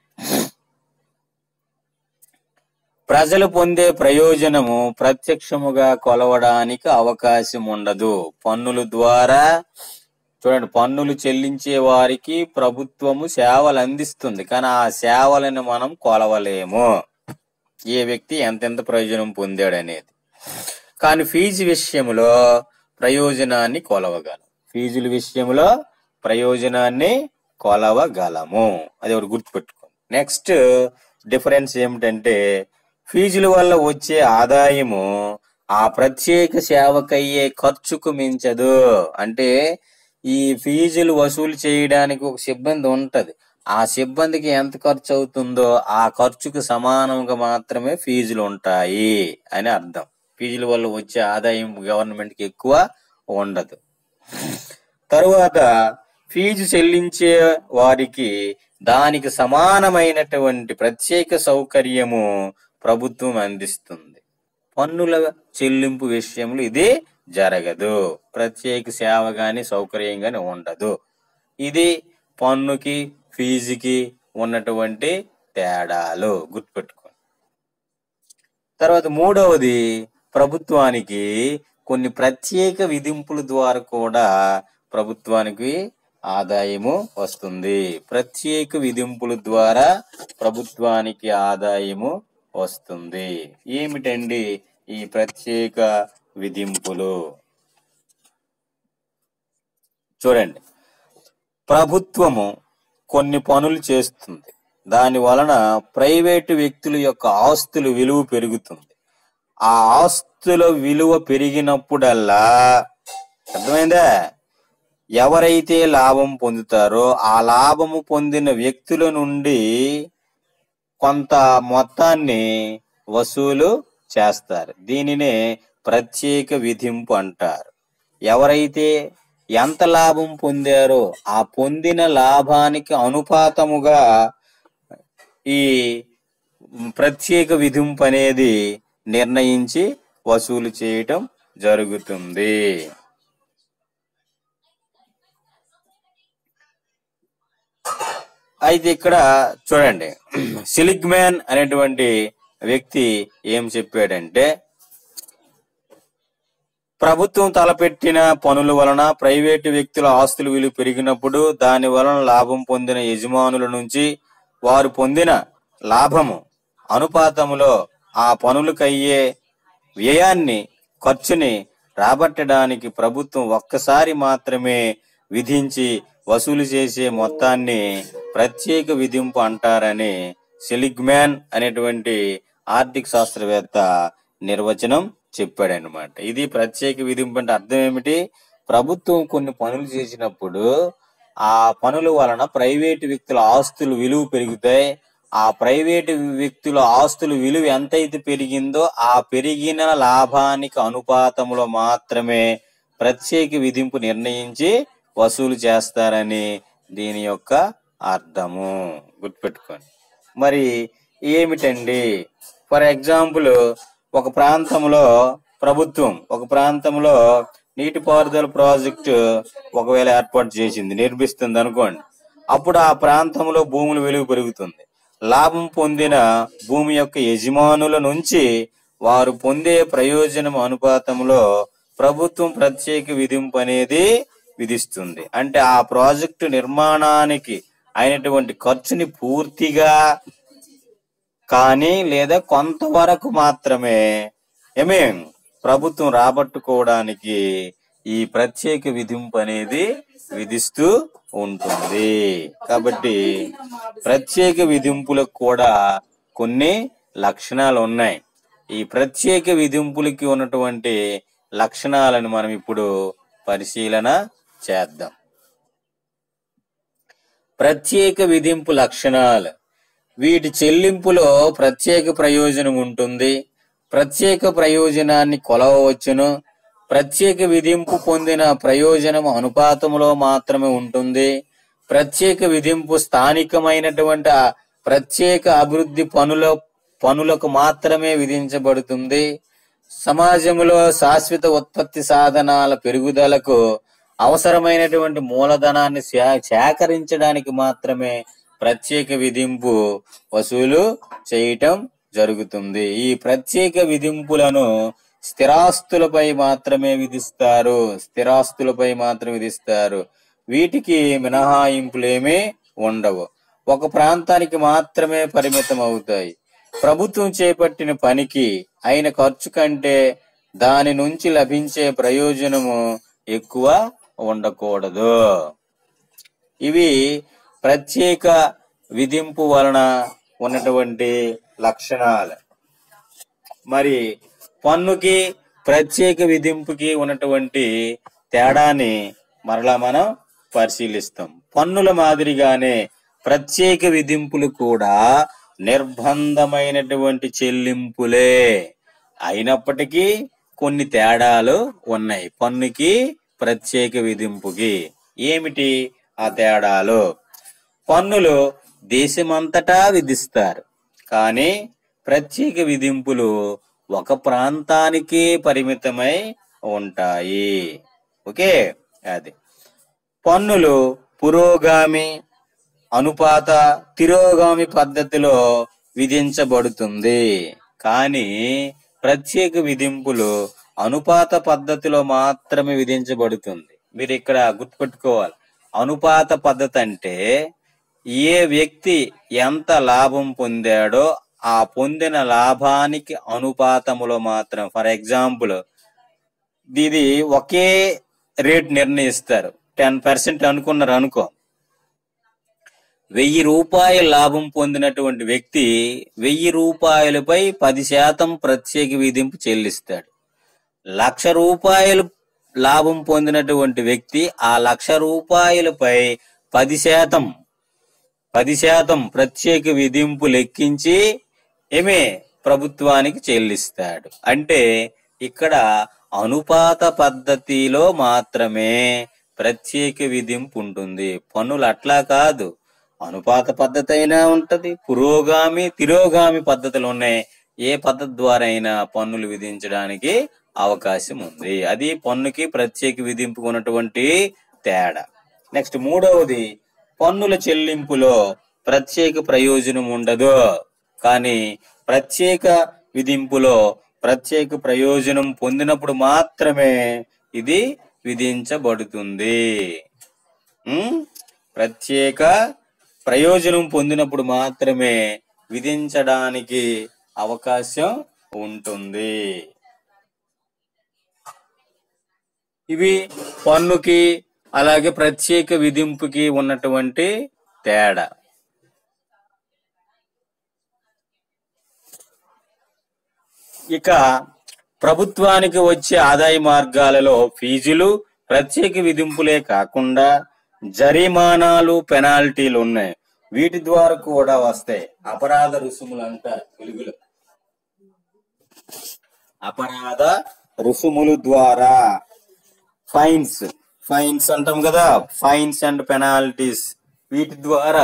ప్రజలు పొందే ప్రయోజనము ప్రత్యక్షముగా కొలవడానికి అవకాశం ఉండదు పన్నుల ద్వారా చూడండి పన్నులు చెల్లించే వారికి ప్రభుత్వము సేవలు అందిస్తుంది కానీ ఆ సేవలను మనం కొలవలేము ఏ వ్యక్తి ఎంతెంత ప్రయోజనం పొందాడు అనేది కానీ ఫీజు విషయంలో ప్రయోజనాన్ని కొలవగలం ఫీజుల విషయంలో ప్రయోజనాన్ని కొలవగలము అది ఒకటి గుర్తుపెట్టుకోండి నెక్స్ట్ డిఫరెన్స్ ఏమిటంటే ఫీజుల వల్ల వచ్చే ఆదాయము ఆ ప్రత్యేక సేవకయ్యే ఖర్చుకు మించదు అంటే ఈ ఫీజులు వసూలు చేయడానికి ఒక సిబ్బంది ఉంటది ఆ సిబ్బందికి ఎంత ఖర్చు అవుతుందో ఆ ఖర్చుకు సమానంగా మాత్రమే ఫీజులు ఉంటాయి అని అర్థం ఫీజుల వల్ల వచ్చే ఆదాయం గవర్నమెంట్ కి ఎక్కువ ఉండదు తరువాత ఫీజు చెల్లించే వారికి దానికి సమానమైనటువంటి ప్రత్యేక సౌకర్యము ప్రభుత్వం అందిస్తుంది పన్నుల చెల్లింపు విషయంలో ఇది జరగదు ప్రత్యేక సేవ గాని సౌకర్యం గాని ఉండదు ఇది పన్నుకి ఫీజుకి ఉన్నటువంటి తేడాలు గుర్తుపెట్టుకోండి తర్వాత మూడవది ప్రభుత్వానికి కొన్ని ప్రత్యేక విధింపుల ద్వారా కూడా ప్రభుత్వానికి ఆదాయము వస్తుంది ప్రత్యేక విధింపుల ద్వారా ప్రభుత్వానికి ఆదాయము వస్తుంది ఏమిటండి ఈ ప్రత్యేక విధింపులు చూడండి ప్రభుత్వము కొన్ని పనులు చేస్తుంది దాని వలన ప్రైవేటు వ్యక్తుల యొక్క ఆస్తుల విలువ పెరుగుతుంది ఆ ఆస్తుల విలువ పెరిగినప్పుడల్లా అర్థమైందా ఎవరైతే లాభం పొందుతారో ఆ లాభము పొందిన వ్యక్తుల నుండి కొంత మొత్తాన్ని వసూలు చేస్తారు దీనినే ప్రత్యేక విధింపు అంటారు ఎవరైతే ఎంత లాభం పొందారో ఆ పొందిన లాభానికి అనుపాతముగా ఈ ప్రత్యేక విధింపు అనేది నిర్ణయించి వసూలు చేయటం జరుగుతుంది అయితే ఇక్కడ చూడండి సిలిక్ మ్యాన్ అనేటువంటి వ్యక్తి ఏం చెప్పాడంటే ప్రభుత్వం తలపెట్టిన పనుల వలన ప్రైవేటు వ్యక్తుల ఆస్తుల విలువ పెరిగినప్పుడు దాని వలన లాభం పొందిన యజమానుల నుంచి వారు పొందిన లాభము అనుపాతములో ఆ పనులకయ్యే వ్యయాన్ని ఖర్చుని రాబట్టడానికి ప్రభుత్వం ఒక్కసారి మాత్రమే విధించి వసూలు చేసే మొత్తాన్ని ప్రత్యేక విధింపు అంటారని సెలిగ్మ్యాన్ అనేటువంటి ఆర్థిక శాస్త్రవేత్త నిర్వచనం చెప్పాడనమాట ఇది ప్రత్యేక విధింపు అంటే అర్థం ఏమిటి ప్రభుత్వం కొన్ని పనులు చేసినప్పుడు ఆ పనుల వలన ప్రైవేటు వ్యక్తుల ఆస్తులు విలువ పెరుగుతాయి ఆ ప్రైవేటు వ్యక్తుల ఆస్తుల విలువ ఎంతైతే పెరిగిందో ఆ పెరిగిన లాభానికి అనుపాతంలో మాత్రమే ప్రత్యేక విధింపు నిర్ణయించి వసూలు చేస్తారని దీని యొక్క అర్థము గుర్తుపెట్టుకోండి మరి ఏమిటండి ఫర్ ఎగ్జాంపుల్ ఒక ప్రాంతంలో ప్రభుత్వం ఒక ప్రాంతంలో నీటిపారుదల ప్రాజెక్టు ఒకవేళ ఏర్పాటు చేసింది నిర్మిస్తుంది అనుకోండి అప్పుడు ఆ ప్రాంతంలో భూముల విలువ పెరుగుతుంది లాభం పొందిన భూమి యొక్క యజమానుల నుంచి వారు పొందే ప్రయోజనం అనుపాతంలో ప్రభుత్వం ప్రత్యేక విధింపు అనేది విధిస్తుంది అంటే ఆ ప్రాజెక్టు నిర్మాణానికి అయినటువంటి ఖర్చుని పూర్తిగా కానీ లేదా కొంతవరకు మాత్రమే ఏమే ప్రభుత్వం రాబట్టుకోవడానికి ఈ ప్రత్యేక విధింపు అనేది విధిస్తూ ఉంటుంది కాబట్టి ప్రత్యేక విధింపులకు కూడా కొన్ని లక్షణాలు ఉన్నాయి ఈ ప్రత్యేక విధింపులకి ఉన్నటువంటి లక్షణాలను మనం ఇప్పుడు పరిశీలన చేద్దాం ప్రత్యేక విధింపు లక్షణాలు వీటి చెల్లింపులో ప్రత్యేక ప్రయోజనం ఉంటుంది ప్రత్యేక ప్రయోజనాన్ని కొలవవచ్చును ప్రత్యేక విధింపు పొందిన ప్రయోజనం అనుపాతంలో మాత్రమే ఉంటుంది ప్రత్యేక విధింపు స్థానికమైనటువంటి ఆ ప్రత్యేక అభివృద్ధి పనుల పనులకు మాత్రమే విధించబడుతుంది సమాజంలో శాశ్వత ఉత్పత్తి సాధనాల పెరుగుదలకు అవసరమైనటువంటి మూలధనాన్ని సే- సేకరించడానికి మాత్రమే ప్రత్యేక విధింపు వసూలు చేయటం జరుగుతుంది ఈ ప్రత్యేక విధింపులను స్థిరాస్తులపై మాత్రమే విధిస్తారు స్థిరాస్తులపై మాత్రం విధిస్తారు వీటికి మినహాయింపులేమీ ఉండవు ఒక ప్రాంతానికి మాత్రమే పరిమితం అవుతాయి ప్రభుత్వం చేపట్టిన పనికి అయిన ఖర్చు కంటే దాని నుంచి లభించే ప్రయోజనము ఎక్కువ ఉండకూడదు ఇవి ప్రత్యేక విధింపు వలన ఉన్నటువంటి లక్షణాలు మరి పన్నుకి ప్రత్యేక విధింపుకి ఉన్నటువంటి తేడాని మరలా మనం పరిశీలిస్తాం పన్నుల మాదిరిగానే ప్రత్యేక విధింపులు కూడా నిర్బంధమైనటువంటి చెల్లింపులే అయినప్పటికీ కొన్ని తేడాలు ఉన్నాయి పన్నుకి ప్రత్యేక విధింపుకి ఏమిటి ఆ తేడాలు పన్నులు దేశమంతటా విధిస్తారు కానీ ప్రత్యేక విధింపులు ఒక ప్రాంతానికే పరిమితమై ఉంటాయి ఓకే అది పన్నులు పురోగామి అనుపాత తిరోగామి పద్ధతిలో విధించబడుతుంది కానీ ప్రత్యేక విధింపులు అనుపాత పద్ధతిలో మాత్రమే విధించబడుతుంది మీరు ఇక్కడ గుర్తుపెట్టుకోవాలి అనుపాత పద్ధతి అంటే ఏ వ్యక్తి ఎంత లాభం పొందాడో ఆ పొందిన లాభానికి అనుపాతములో మాత్రం ఫర్ ఎగ్జాంపుల్ ఇది ఒకే రేట్ నిర్ణయిస్తారు టెన్ పర్సెంట్ అనుకున్నారు అనుకో వెయ్యి రూపాయల లాభం పొందినటువంటి వ్యక్తి వెయ్యి రూపాయలపై పది శాతం ప్రత్యేక విధింపు చెల్లిస్తాడు లక్ష రూపాయలు లాభం పొందినటువంటి వ్యక్తి ఆ లక్ష రూపాయలపై పది శాతం పది శాతం ప్రత్యేక విధింపు లెక్కించి ఏమే ప్రభుత్వానికి చెల్లిస్తాడు అంటే ఇక్కడ అనుపాత పద్ధతిలో మాత్రమే ప్రత్యేక విధింపు ఉంటుంది పన్నులు అట్లా కాదు అనుపాత పద్ధతి అయినా ఉంటది పురోగామి తిరోగామి పద్ధతులు ఉన్నాయి ఏ పద్ధతి ద్వారా అయినా పన్నులు విధించడానికి అవకాశం ఉంది అది పన్నుకి ప్రత్యేక విధింపు ఉన్నటువంటి తేడా నెక్స్ట్ మూడవది పన్నుల చెల్లింపులో ప్రత్యేక ప్రయోజనం ఉండదు కానీ ప్రత్యేక విధింపులో ప్రత్యేక ప్రయోజనం పొందినప్పుడు మాత్రమే ఇది విధించబడుతుంది ఉమ్, ప్రత్యేక ప్రయోజనం పొందినప్పుడు మాత్రమే విధించడానికి అవకాశం ఉంటుంది ఇవి పన్నుకి అలాగే ప్రత్యేక విధింపుకి ఉన్నటువంటి తేడా ఇక ప్రభుత్వానికి వచ్చే ఆదాయ మార్గాలలో ఫీజులు ప్రత్యేక విధింపులే కాకుండా జరిమానాలు పెనాల్టీలు ఉన్నాయి వీటి ద్వారా కూడా వస్తాయి అపరాధ రుసుములు అంటారు తెలుగులో అపరాధ రుసుములు ద్వారా ఫైన్స్ ఫైన్స్ అంటాం కదా ఫైన్స్ అండ్ పెనాల్టీస్ వీటి ద్వారా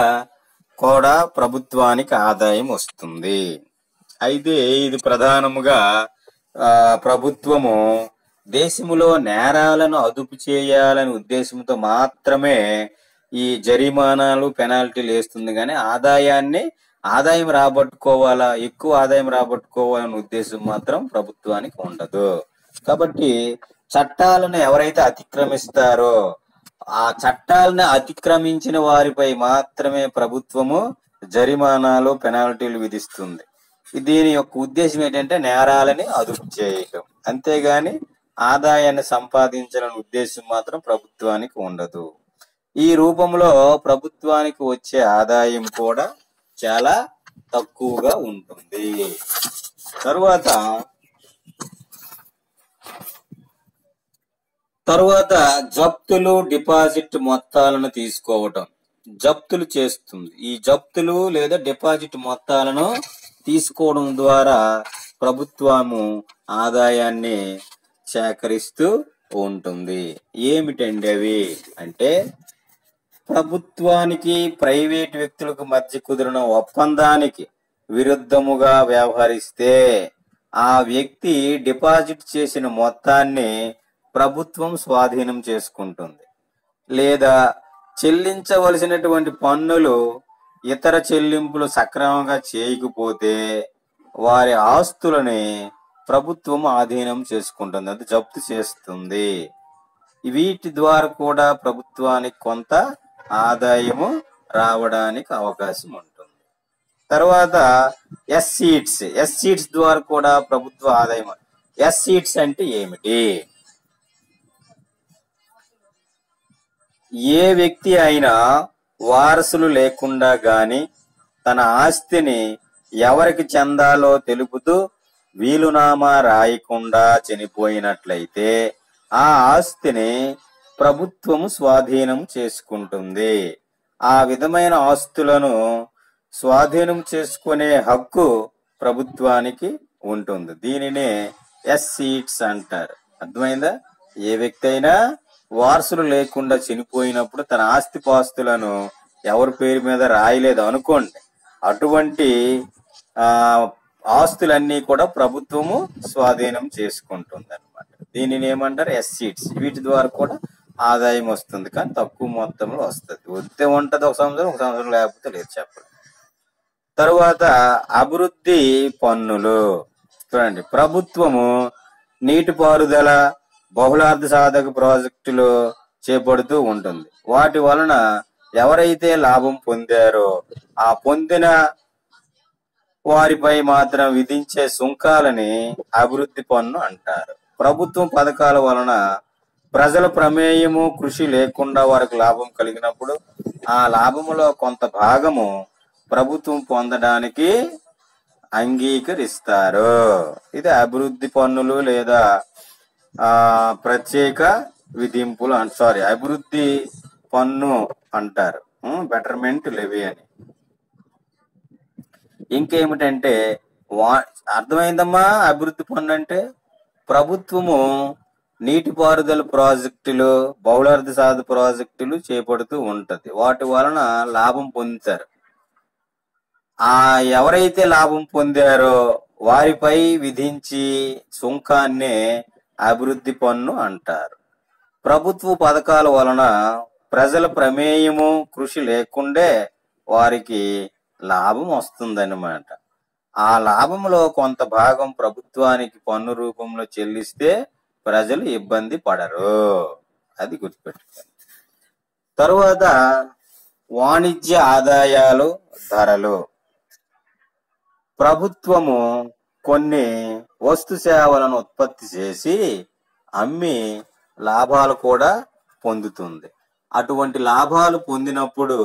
కూడా ప్రభుత్వానికి ఆదాయం వస్తుంది అయితే ఇది ప్రధానముగా ఆ, ప్రభుత్వము దేశములో నేరాలను అదుపు చేయాలనే ఉద్దేశంతో మాత్రమే ఈ జరిమానాలు పెనాల్టీలు వేస్తుంది కానీ ఆదాయాన్ని ఆదాయం రాబట్టుకోవాలా ఎక్కువ ఆదాయం రాబట్టుకోవాలనే ఉద్దేశం మాత్రం ప్రభుత్వానికి ఉండదు కాబట్టి చట్టాలను ఎవరైతే అతిక్రమిస్తారో ఆ చట్టాలను అతిక్రమించిన వారిపై మాత్రమే ప్రభుత్వము జరిమానాలు పెనాల్టీలు విధిస్తుంది దీని యొక్క ఉద్దేశం ఏంటంటే నేరాలని అదుపు చేయటం అంతేగాని ఆదాయాన్ని సంపాదించాలనే ఉద్దేశం మాత్రం ప్రభుత్వానికి ఉండదు ఈ రూపంలో ప్రభుత్వానికి వచ్చే ఆదాయం కూడా చాలా తక్కువగా ఉంటుంది తరువాత తరువాత జప్తులు డిపాజిట్ మొత్తాలను తీసుకోవటం జప్తులు చేస్తుంది ఈ జప్తులు లేదా డిపాజిట్ మొత్తాలను తీసుకోవడం ద్వారా ప్రభుత్వము ఆదాయాన్ని సేకరిస్తూ ఉంటుంది ఏమిటండి అవి అంటే ప్రభుత్వానికి ప్రైవేట్ వ్యక్తులకు మధ్య కుదిరిన ఒప్పందానికి విరుద్ధముగా వ్యవహరిస్తే ఆ వ్యక్తి డిపాజిట్ చేసిన మొత్తాన్ని ప్రభుత్వం స్వాధీనం చేసుకుంటుంది లేదా చెల్లించవలసినటువంటి పన్నులు ఇతర చెల్లింపులు సక్రమంగా చేయకపోతే వారి ఆస్తులని ప్రభుత్వం ఆధీనం చేసుకుంటుంది అది జప్తు చేస్తుంది వీటి ద్వారా కూడా ప్రభుత్వానికి కొంత ఆదాయము రావడానికి అవకాశం ఉంటుంది తర్వాత ఎస్ సీట్స్ ఎస్ సీట్స్ ద్వారా కూడా ప్రభుత్వ ఆదాయం ఎస్ సీట్స్ అంటే ఏమిటి ఏ వ్యక్తి అయినా వారసులు లేకుండా గాని తన ఆస్తిని ఎవరికి చెందాలో తెలుపుతూ వీలునామా రాయకుండా చనిపోయినట్లయితే ఆ ఆస్తిని ప్రభుత్వము స్వాధీనం చేసుకుంటుంది ఆ విధమైన ఆస్తులను స్వాధీనం చేసుకునే హక్కు ప్రభుత్వానికి ఉంటుంది దీనినే ఎస్ సీట్స్ అంటారు అర్థమైందా ఏ వ్యక్తి అయినా వారసులు లేకుండా చనిపోయినప్పుడు తన ఆస్తి పాస్తులను ఎవరి పేరు మీద రాయలేదు అనుకోండి అటువంటి ఆ ఆస్తులన్నీ కూడా ప్రభుత్వము స్వాధీనం చేసుకుంటుంది అనమాట దీనిని ఏమంటారు ఎస్ సీట్స్ వీటి ద్వారా కూడా ఆదాయం వస్తుంది కానీ తక్కువ మొత్తంలో వస్తుంది వస్తే ఉంటది ఒక సంవత్సరం ఒక సంవత్సరం లేకపోతే లేదు చెప్పలేదు తరువాత అభివృద్ధి పన్నులు చూడండి ప్రభుత్వము నీటిపారుదల బహుళార్థ సాధక ప్రాజెక్టులు చేపడుతూ ఉంటుంది వాటి వలన ఎవరైతే లాభం పొందారో ఆ పొందిన వారిపై మాత్రం విధించే సుంకాలని అభివృద్ధి పన్ను అంటారు ప్రభుత్వం పథకాల వలన ప్రజల ప్రమేయము కృషి లేకుండా వారికి లాభం కలిగినప్పుడు ఆ లాభములో కొంత భాగము ప్రభుత్వం పొందడానికి అంగీకరిస్తారు ఇది అభివృద్ధి పన్నులు లేదా ఆ ప్రత్యేక విధింపులు సారీ అభివృద్ధి పన్ను అంటారు బెటర్మెంట్ లెవీ అని ఇంకేమిటంటే వా అర్థమైందమ్మా అభివృద్ధి పన్ను అంటే ప్రభుత్వము నీటిపారుదల ప్రాజెక్టులు బహుళార్థ సాధ ప్రాజెక్టులు చేపడుతూ ఉంటది వాటి వలన లాభం పొందుతారు ఆ ఎవరైతే లాభం పొందారో వారిపై విధించి సుంకాన్నే అభివృద్ధి పన్ను అంటారు ప్రభుత్వ పథకాల వలన ప్రజల ప్రమేయము కృషి లేకుండే వారికి లాభం వస్తుందన్నమాట ఆ లాభంలో కొంత భాగం ప్రభుత్వానికి పన్ను రూపంలో చెల్లిస్తే ప్రజలు ఇబ్బంది పడరు అది గుర్తుపెట్టుకోండి తరువాత వాణిజ్య ఆదాయాలు ధరలు ప్రభుత్వము కొన్ని వస్తు సేవలను ఉత్పత్తి చేసి అమ్మి లాభాలు కూడా పొందుతుంది అటువంటి లాభాలు పొందినప్పుడు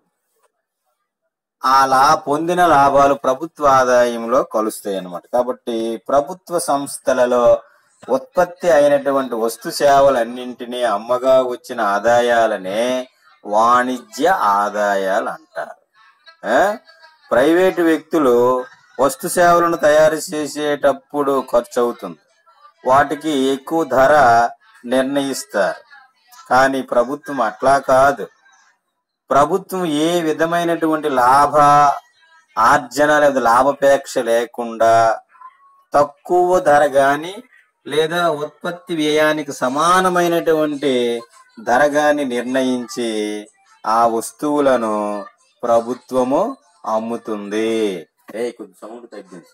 ఆ లా పొందిన లాభాలు ప్రభుత్వ ఆదాయంలో కలుస్తాయి అన్నమాట కాబట్టి ప్రభుత్వ సంస్థలలో ఉత్పత్తి అయినటువంటి వస్తు సేవలన్నింటినీ అమ్మగా వచ్చిన ఆదాయాలనే వాణిజ్య ఆదాయాలు అంటారు ఆ? ప్రైవేటు వ్యక్తులు వస్తు సేవలను తయారు చేసేటప్పుడు ఖర్చు అవుతుంది వాటికి ఎక్కువ ధర నిర్ణయిస్తారు కానీ ప్రభుత్వం అట్లా కాదు ప్రభుత్వం ఏ విధమైనటువంటి లాభ ఆర్జన లేదా లాభాపేక్ష లేకుండా తక్కువ ధర గాని లేదా ఉత్పత్తి వ్యయానికి సమానమైనటువంటి ధర గాని నిర్ణయించి ఆ వస్తువులను ప్రభుత్వము అమ్ముతుంది ఏ కొంచెం సౌండ్ తగ్గించు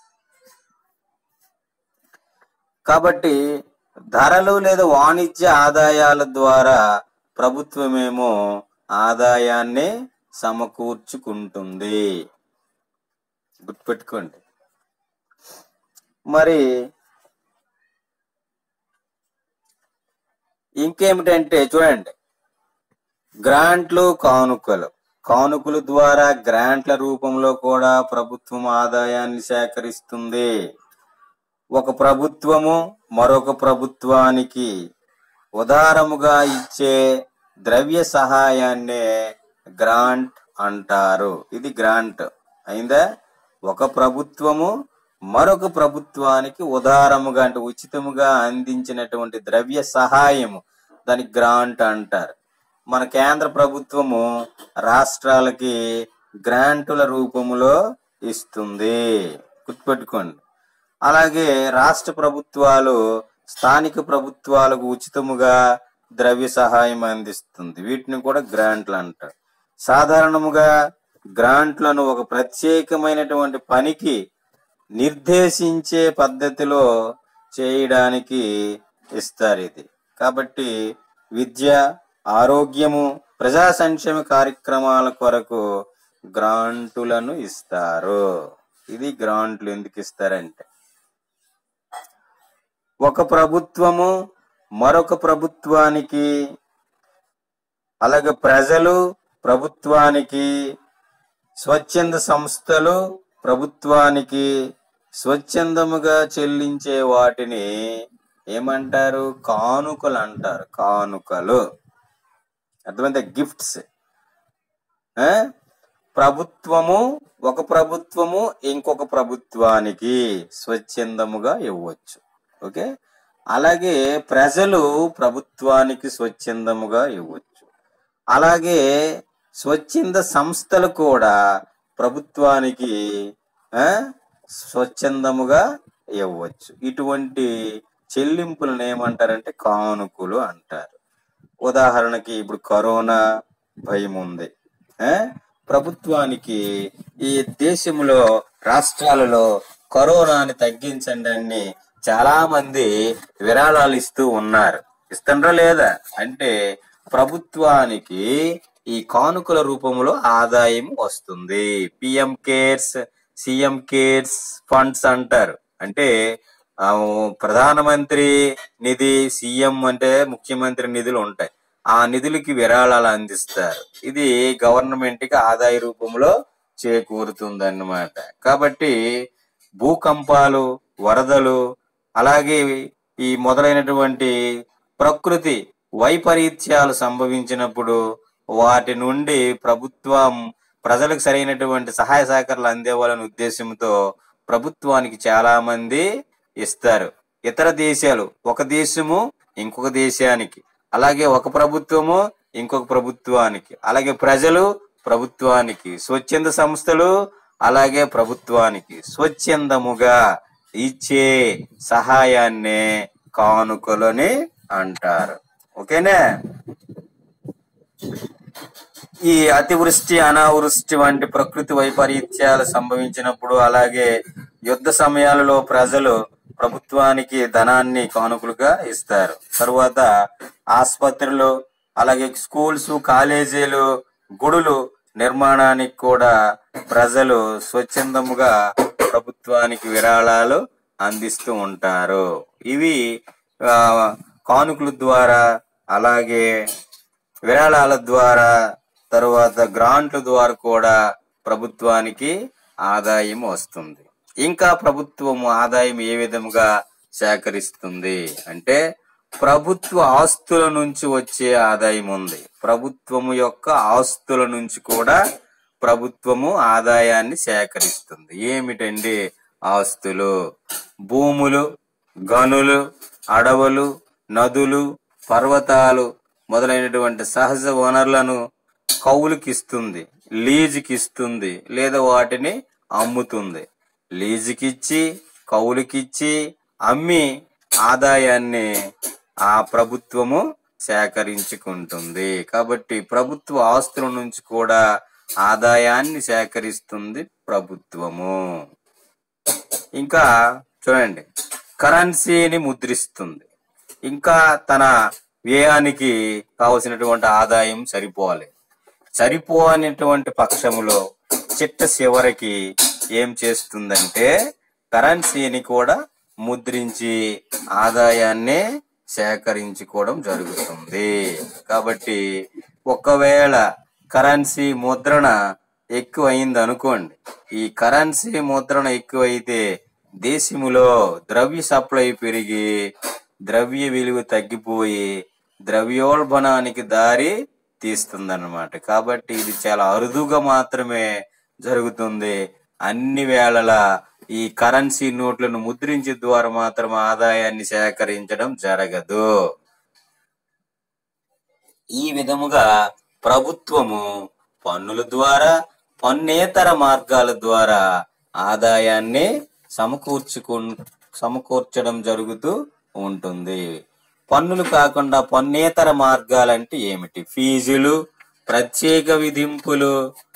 కాబట్టి ధరలు లేదా వాణిజ్య ఆదాయాల ద్వారా ప్రభుత్వమేమో ఆదాయాన్ని సమకూర్చుకుంటుంది గుర్తుపెట్టుకోండి మరి ఇంకేమిటంటే చూడండి గ్రాంట్లు కానుకలు కానుకల ద్వారా గ్రాంట్ల రూపంలో కూడా ప్రభుత్వం ఆదాయాన్ని సేకరిస్తుంది ఒక ప్రభుత్వము మరొక ప్రభుత్వానికి ఉదారముగా ఇచ్చే ద్రవ్య సహాయాన్నే గ్రాంట్ అంటారు ఇది గ్రాంట్ అయిందా ఒక ప్రభుత్వము మరొక ప్రభుత్వానికి ఉదారముగా అంటే ఉచితముగా అందించినటువంటి ద్రవ్య సహాయము దాని గ్రాంట్ అంటారు మన కేంద్ర ప్రభుత్వము రాష్ట్రాలకి గ్రాంటుల రూపములో ఇస్తుంది గుర్తుపెట్టుకోండి అలాగే రాష్ట్ర ప్రభుత్వాలు స్థానిక ప్రభుత్వాలకు ఉచితముగా ద్రవ్య సహాయం అందిస్తుంది వీటిని కూడా గ్రాంట్లు అంటారు సాధారణముగా గ్రాంట్లను ఒక ప్రత్యేకమైనటువంటి పనికి నిర్దేశించే పద్ధతిలో చేయడానికి ఇస్తారు ఇది కాబట్టి విద్య ఆరోగ్యము ప్రజా సంక్షేమ కార్యక్రమాల కొరకు గ్రాంటులను ఇస్తారు ఇది గ్రాంట్లు ఎందుకు ఇస్తారంటే ఒక ప్రభుత్వము మరొక ప్రభుత్వానికి అలాగే ప్రజలు ప్రభుత్వానికి స్వచ్ఛంద సంస్థలు ప్రభుత్వానికి స్వచ్ఛందముగా చెల్లించే వాటిని ఏమంటారు కానుకలు అంటారు కానుకలు అర్థమైందా గిఫ్ట్స్ ఆ? ప్రభుత్వము ఒక ప్రభుత్వము ఇంకొక ప్రభుత్వానికి స్వచ్ఛందముగా ఇవ్వచ్చు ఓకే అలాగే ప్రజలు ప్రభుత్వానికి స్వచ్ఛందముగా ఇవ్వచ్చు అలాగే స్వచ్ఛంద సంస్థలు కూడా ప్రభుత్వానికి ఆ, స్వచ్ఛందముగా ఇవ్వచ్చు ఇటువంటి చెల్లింపులను ఏమంటారంటే కానుకలు అంటారు ఉదాహరణకి ఇప్పుడు కరోనా భయం ఉంది ఆ? ప్రభుత్వానికి ఈ దేశంలో రాష్ట్రాలలో కరోనాని తగ్గించండి అని చాలా మంది విరాళాలు ఇస్తూ ఉన్నారు ఇస్తుండ్రా లేదా అంటే ప్రభుత్వానికి ఈ కానుకల రూపంలో ఆదాయం వస్తుంది PM CARES CM CARES funds అంటారు అంటే ఆ, ప్రధానమంత్రి నిధి సీఎం అంటే ముఖ్యమంత్రి నిధులు ఉంటాయి ఆ నిధులకి విరాళాలు అందిస్తారు ఇది గవర్నమెంట్ కి ఆదాయ రూపంలో చేకూరుతుంది అన్నమాట కాబట్టి భూకంపాలు వరదలు అలాగే ఈ మొదలైనటువంటి ప్రకృతి వైపరీత్యాలు సంభవించినప్పుడు వాటి నుండి ప్రభుత్వం ప్రజలకు సరైనటువంటి సహాయ సహకారాలు అందేవాలనే ఉద్దేశంతో ప్రభుత్వానికి చాలా మంది ఇస్తారు ఇతర దేశాలు ఒక దేశము ఇంకొక దేశానికి అలాగే ఒక ప్రభుత్వము ఇంకొక ప్రభుత్వానికి అలాగే ప్రజలు ప్రభుత్వానికి స్వచ్ఛంద సంస్థలు అలాగే ప్రభుత్వానికి స్వచ్ఛందముగా ఇచ్చే సహాయాన్నే కానుకలని అంటారు ఓకేనా ఈ అతివృష్టి అనావృష్టి వంటి ప్రకృతి వైపరీత్యాలు సంభవించినప్పుడు అలాగే యుద్ధ సమయాలలో ప్రజలు ప్రభుత్వానికి ధనాన్ని కానుకలుగా ఇస్తారు తరువాత ఆసుపత్రులు అలాగే స్కూల్స్ కాలేజీలు గుడులు నిర్మాణానికి కూడా ప్రజలు స్వచ్ఛందముగా ప్రభుత్వానికి విరాళాలు అందిస్తూ ఉంటారు ఇవి ఆ, కానుకల ద్వారా అలాగే విరాళాల ద్వారా తరువాత గ్రాంట్ల ద్వారా కూడా ప్రభుత్వానికి ఆదాయం వస్తుంది ఇంకా ప్రభుత్వం ఆదాయం ఏ విధముగా సేకరిస్తుంది అంటే ప్రభుత్వ ఆస్తుల నుంచి వచ్చే ఆదాయం ఉంది ప్రభుత్వము యొక్క ఆస్తుల నుంచి కూడా ప్రభుత్వము ఆదాయాన్ని సేకరిస్తుంది ఏమిటండి ఆస్తులు భూములు గనులు అడవులు నదులు పర్వతాలు మొదలైనటువంటి సహజ వనరులను కౌలుకి ఇస్తుంది లీజుకి ఇస్తుంది లేదా వాటిని అమ్ముతుంది లీజుకిచ్చి కౌలుకిచ్చి అమ్మి ఆదాయాన్ని ఆ ప్రభుత్వము సేకరించుకుంటుంది కాబట్టి ప్రభుత్వ ఆస్తుల నుంచి కూడా ఆదాయాన్ని సేకరిస్తుంది ప్రభుత్వము ఇంకా చూడండి కరెన్సీని ముద్రిస్తుంది ఇంకా తన వ్యయానికి కావలసినటువంటి ఆదాయం సరిపోవాలి సరిపోనటువంటి పక్షములో చిట్ట చివరికి ఏం చేస్తుందంటే కరెన్సీని కూడా ముద్రించి ఆదాయాన్ని సేకరించుకోవడం జరుగుతుంది కాబట్టి ఒకవేళ కరెన్సీ ముద్రణ ఎక్కువ అయింది అనుకోండి ఈ కరెన్సీ ముద్రణ ఎక్కువైతే దేశములో ద్రవ్య సప్లై పెరిగి ద్రవ్య విలువ తగ్గిపోయి ద్రవ్యోల్బణానికి దారి తీస్తుందన్నమాట కాబట్టి ఇది చాలా అరుదుగా మాత్రమే జరుగుతుంది అన్ని వేళలా ఈ కరెన్సీ నోట్లను ముద్రించి ద్వారా మాత్రం ఆదాయాన్ని సేకరించడం జరగదు ఈ విధముగా ప్రభుత్వము పన్నుల ద్వారా పన్నేతర మార్గాల ద్వారా ఆదాయాన్ని సమకూర్చుకు సమకూర్చడం జరుగుతూ ఉంటుంది పన్నులు కాకుండా పన్నేతర మార్గాలంటే ఏమిటి ఫీజులు ప్రత్యేక విధింపులు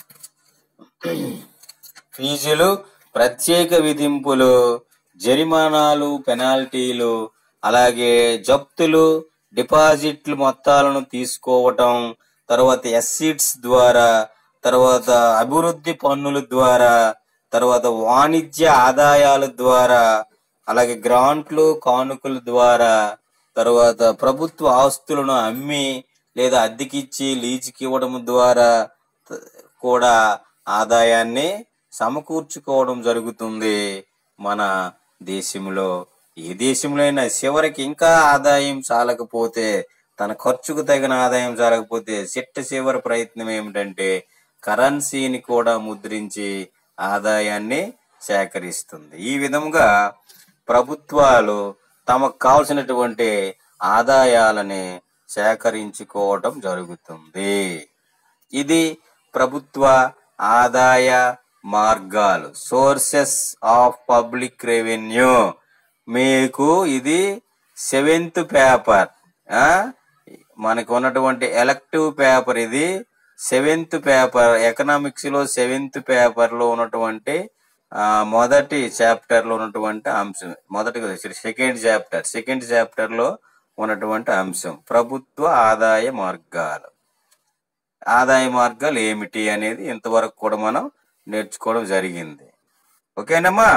ఫీజులు ప్రత్యేక విధింపులు జరిమానాలు పెనాల్టీలు అలాగే జప్తులు డిపాజిట్లు మొత్తాలను తీసుకోవటం తర్వాత ఎస్సీట్స్ ద్వారా తర్వాత అభివృద్ధి పన్నుల ద్వారా తర్వాత వాణిజ్య ఆదాయాల ద్వారా అలాగే గ్రాంట్లు కానుకల ద్వారా తర్వాత ప్రభుత్వ ఆస్తులను అమ్మి లేదా అద్దెకిచ్చి లీజుకి ఇవ్వడం ద్వారా త- కూడా ఆదాయాన్ని సమకూర్చుకోవడం జరుగుతుంది మన దేశంలో ఏ దేశంలో అయినా చివరికి ఇంకా ఆదాయం చాలకపోతే తన ఖర్చుకు తగిన ఆదాయం చాలకపోతే చిట్ట చివరి ప్రయత్నం ఏమిటంటే కరెన్సీని కూడా ముద్రించి ఆదాయాన్ని సేకరిస్తుంది ఈ విధముగా ప్రభుత్వాలు తమకు కావలసినటువంటి ఆదాయాలని సేకరించుకోవటం జరుగుతుంది ఇది ప్రభుత్వ ఆదాయ మార్గాలు సోర్సెస్ ఆఫ్ పబ్లిక్ రెవెన్యూ మీకు ఇది సెవెంత్ పేపర్ మనకు ఉన్నటువంటి ఎలక్టివ్ పేపర్ ఇది సెవెంత్ పేపర్ ఎకనామిక్స్ లో సెవెంత్ పేపర్ లో ఉన్నటువంటి ఆ, మొదటి చాప్టర్ లో ఉన్నటువంటి అంశం మొదటి సెకండ్ చాప్టర్ సెకండ్ చాప్టర్ లో ఉన్నటువంటి అంశం ప్రభుత్వ ఆదాయ మార్గాలు ఆదాయ మార్గాలు ఏమిటి అనేది ఇంతవరకు కూడా మనం నేర్చుకోవడం జరిగింది ఓకేనమ్మా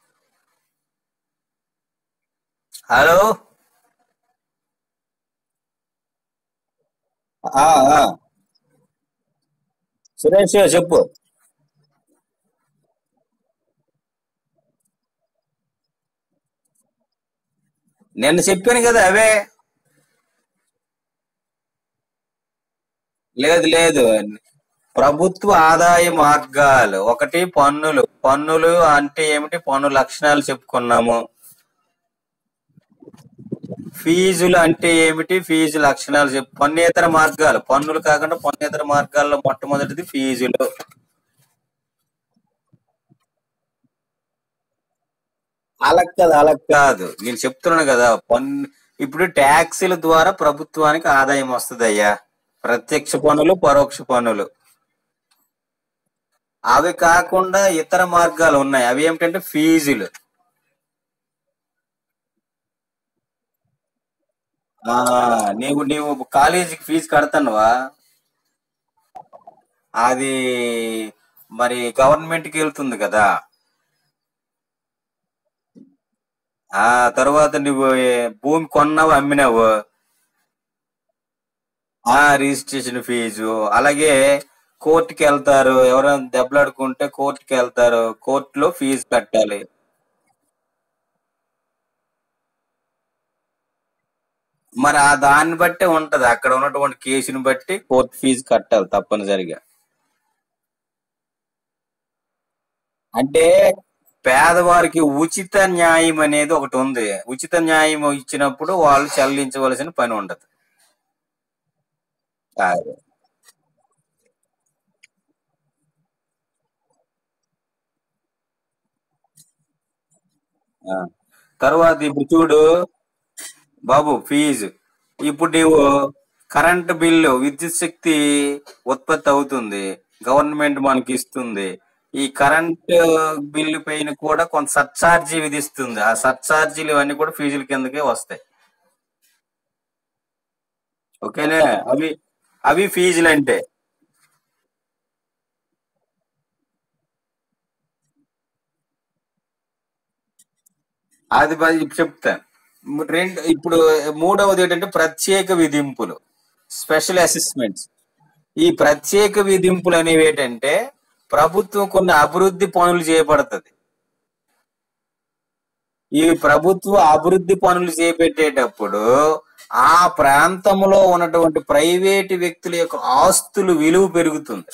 హలో ఆ, ఆ. సురేష్ చెప్పు నిన్న చెప్పాను కదా అవే లేదు లేదు ప్రభుత్వ ఆదాయ మార్గాలు ఒకటి పన్నులు పన్నులు అంటే ఏమిటి పన్ను లక్షణాలు చెప్పుకున్నాము ఫీజులు అంటే ఏమిటి ఫీజు లక్షణాలు చెప్పు పన్నేతర మార్గాలు పన్నులు కాకుండా పన్నేతర మార్గాల్లో మొట్టమొదటిది ఫీజులు అలా కాదు అలా కాదు నేను చెప్తున్నాను కదా పన్ను ఇప్పుడు ట్యాక్సీల ద్వారా ప్రభుత్వానికి ఆదాయం వస్తుంది అయ్యా ప్రత్యక్ష పన్నులు పరోక్ష పన్నులు అవి కాకుండా ఇతర మార్గాలు ఉన్నాయి అవి ఏమిటంటే ఫీజులు ఆ నీవు నీవు కాలేజీకి ఫీజు కడతానువా అది మరి గవర్నమెంట్ కి వెళ్తుంది కదా ఆ తర్వాత నువ్వు ఏ భూమి కొన్నావు అమ్మినావు ఆ రిజిస్ట్రేషన్ ఫీజు అలాగే కోర్టుకి వెళ్తారు ఎవరైనా దెబ్బలాడుకుంటే కోర్టుకి వెళ్తారు కోర్టులో ఫీజు కట్టాలి మరి ఆ దాన్ని బట్టే ఉంటది అక్కడ ఉన్నటువంటి కేసుని బట్టి కోర్టు ఫీజు కట్టాలి తప్పనిసరిగా అంటే పేదవారికి ఉచిత న్యాయం అనేది ఒకటి ఉంది ఉచిత న్యాయం ఇచ్చినప్పుడు వాళ్ళు చెల్లించవలసిన పని ఉండదు కాదు. ఆ. తర్వాత ఇప్పుడు చూడు బాబు ఫీజు ఇప్పుడు నీవు కరెంట్ బిల్లు విద్యుత్ శక్తి ఉత్పత్తి అవుతుంది గవర్నమెంట్ మనకి ఇస్తుంది ఈ కరెంట్ బిల్లు పైన కూడా కొంత సర్చార్జీ విధిస్తుంది ఆ సర్చార్జీలు ఇవన్నీ కూడా ఫీజుల కిందకే వస్తాయి ఓకేనా అవి అవి ఫీజులు అంటే అది బ- ఇప్పుడు చెప్తాను రెండు ఇప్పుడు మూడవది ఏంటంటే ప్రత్యేక విధింపులు స్పెషల్ అసెస్మెంట్స్ ఈ ప్రత్యేక విధింపులు అనేవి ఏంటంటే ప్రభుత్వం కొన్ని అభివృద్ధి పనులు చేపడుతుంది ఈ ప్రభుత్వ అభివృద్ధి పనులు చేపట్టేటప్పుడు ఆ ప్రాంతంలో ఉన్నటువంటి ప్రైవేటు వ్యక్తుల యొక్క ఆస్తులు విలువ పెరుగుతుంది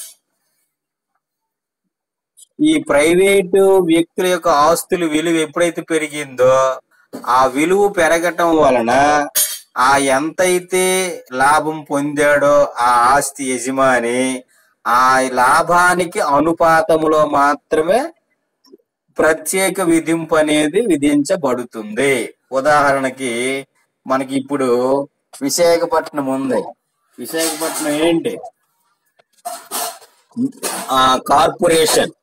ఈ ప్రైవేటు వ్యక్తుల యొక్క ఆస్తుల విలువ ఎప్పుడైతే పెరిగిందో ఆ విలువ పెరగటం వలన ఆ ఎంతైతే లాభం పొందాడో ఆ ఆస్తి యజమాని ఆ లాభానికి అనుపాతములో మాత్రమే ప్రత్యేక విధింపు అనేది విధించబడుతుంది ఉదాహరణకి మనకి ఇప్పుడు విశాఖపట్నం ఉంది విశాఖపట్నం ఏంటి ఆ కార్పొరేషన్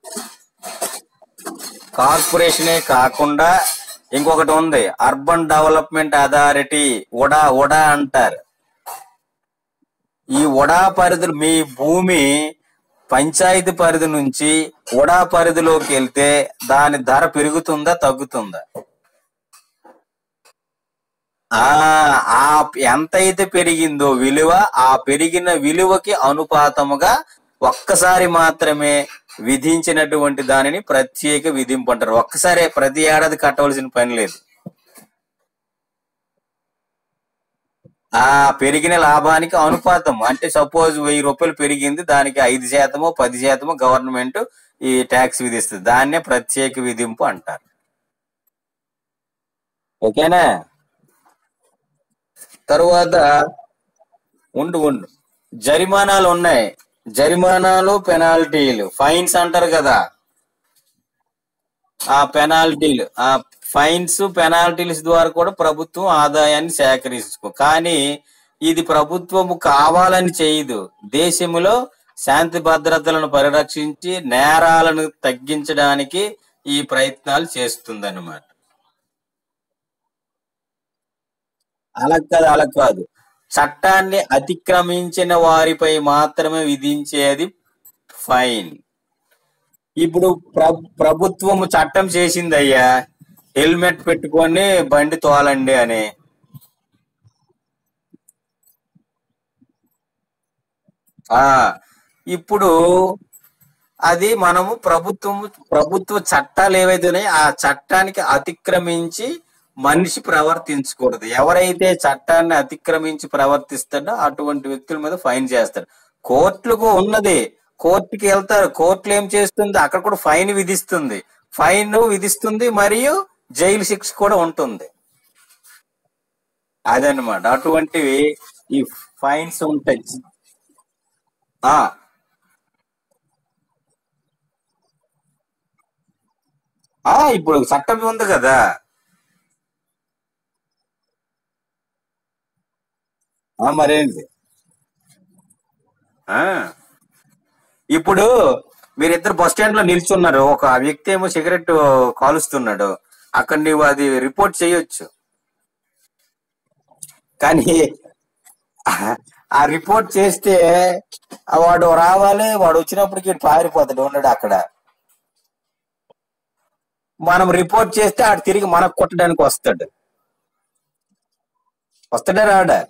కార్పొరేషనే కాకుండా ఇంకొకటి ఉంది urban development authority UDA UDA అంటారు ఈ ఉడా పరిధి మీ భూమి పంచాయతీ పరిధి నుంచి ఉడా పరిధిలోకి వెళ్తే దాని ధర పెరుగుతుందా తగ్గుతుందా ఆ ఆ ఎంతైతే పెరిగిందో విలువ ఆ పెరిగిన విలువకి అనుపాతముగా ఒక్కసారి మాత్రమే విధించినటువంటి దానిని ప్రత్యేక విధింపు అంటారు ఒక్కసారే ప్రతి ఏడాది కట్టవలసిన పని లేదు ఆ పెరిగిన లాభానికి అనుపాతం అంటే సపోజ్ వెయ్యి రూపాయలు పెరిగింది దానికి ఐదు శాతమో పది శాతమో గవర్నమెంట్ ఈ ట్యాక్స్ విధిస్తుంది దాన్నే ప్రత్యేక విధింపు అంటారు ఓకేనా తరువాత ఉండు ఉండు జరిమానాలు ఉన్నాయి జరిమానాలు పెనాల్టీలు ఫైన్స్ అంటారు కదా ఆ పెనాల్టీలు ఆ ఫైన్స్ పెనాల్టీస్ ద్వారా కూడా ప్రభుత్వం ఆదాయాన్ని సేకరించుకో కానీ ఇది ప్రభుత్వము కావాలని చేయదు దేశములో శాంతి భద్రతలను పరిరక్షించి నేరాలను తగ్గించడానికి ఈ ప్రయత్నాలు చేస్తుందన్నమాట అలా కాదు అలా కాదు చట్టాన్ని అతిక్రమించిన వారిపై మాత్రమే విధించేది ఫైన్ ఇప్పుడు ప్ర- ప్రభుత్వము చట్టం చేసింది అయ్యా హెల్మెట్ పెట్టుకొని బండి తోలండి అని ఆ ఇప్పుడు అది మనము ప్రభుత్వం ప్రభుత్వ చట్టాలు ఏవైతే ఉన్నాయో ఆ చట్టానికి అతిక్రమించి మనిషి ప్రవర్తించకూడదు ఎవరైతే చట్టాన్ని అతిక్రమించి ప్రవర్తిస్తాడో అటువంటి వ్యక్తుల మీద ఫైన్ చేస్తారు కోర్టులకు ఉన్నది కోర్టుకి వెళ్తారు కోర్టులు ఏం చేస్తుంది అక్కడ కూడా ఫైన్ విధిస్తుంది ఫైన్ విధిస్తుంది మరియు జైలు శిక్ష కూడా ఉంటుంది అదనమాట అటువంటివి ఈ ఫైన్స్ ఉంటాయి ఆ ఆ ఇప్పుడు చట్టం ఉంది కదా ఆ మరేంటి ఆ ఇప్పుడు మీరిద్దరు బస్ స్టాండ్ లో నిల్చున్నారు ఒక వ్యక్తి ఏమో సిగరెట్ కాలుస్తున్నాడు అక్కడ నీవు అది రిపోర్ట్ చేయొచ్చు కానీ ఆ రిపోర్ట్ చేస్తే ఆ వాడు రావాలి వాడు వచ్చినప్పటికి ఈడు పారిపోతాడు ఉన్నాడు అక్కడ మనం రిపోర్ట్ చేస్తే ఆడు తిరిగి మనకు కొట్టడానికి వస్తాడు వస్తాడా రాడా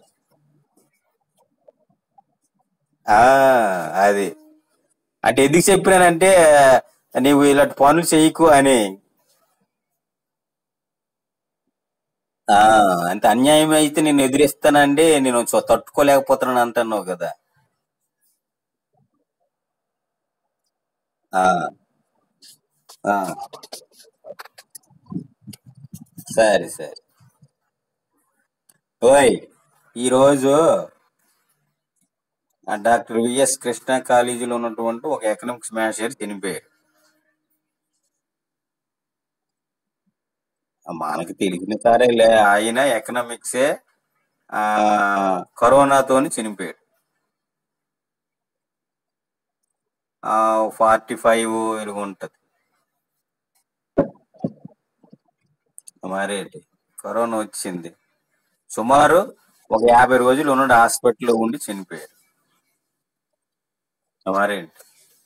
ఆ అది అంటే ఎందుకు చెప్పినానంటే నీవు ఇలాంటి పనులు చేయకు అని ఆ అంత అన్యాయం అయితే నేను ఎదిరిస్తానండి నేను చ- తట్టుకోలేకపోతున్నాను అంటున్నావు కదా ఆ ఆ సరే సరే ఓయ్ ఈరోజు ఆ డాక్టర్ విఎస్ కృష్ణ కాలేజీలో ఉన్నటువంటి ఒక ఎకనామిక్స్ మ్యానేజర్ చనిపోయారు మనకి తెలిసిన సరేలే ఆయన ఎకనామిక్సే ఆ కరోనాతోని చనిపోయాడు ఆ ఫార్టీ ఫైవ్ ఇలాగ ఉంటది మరేంటి కరోనా వచ్చింది సుమారు ఒక యాభై రోజులు ఉన్నాడు హాస్పిటల్లో ఉండి చనిపోయాడు మరేంటి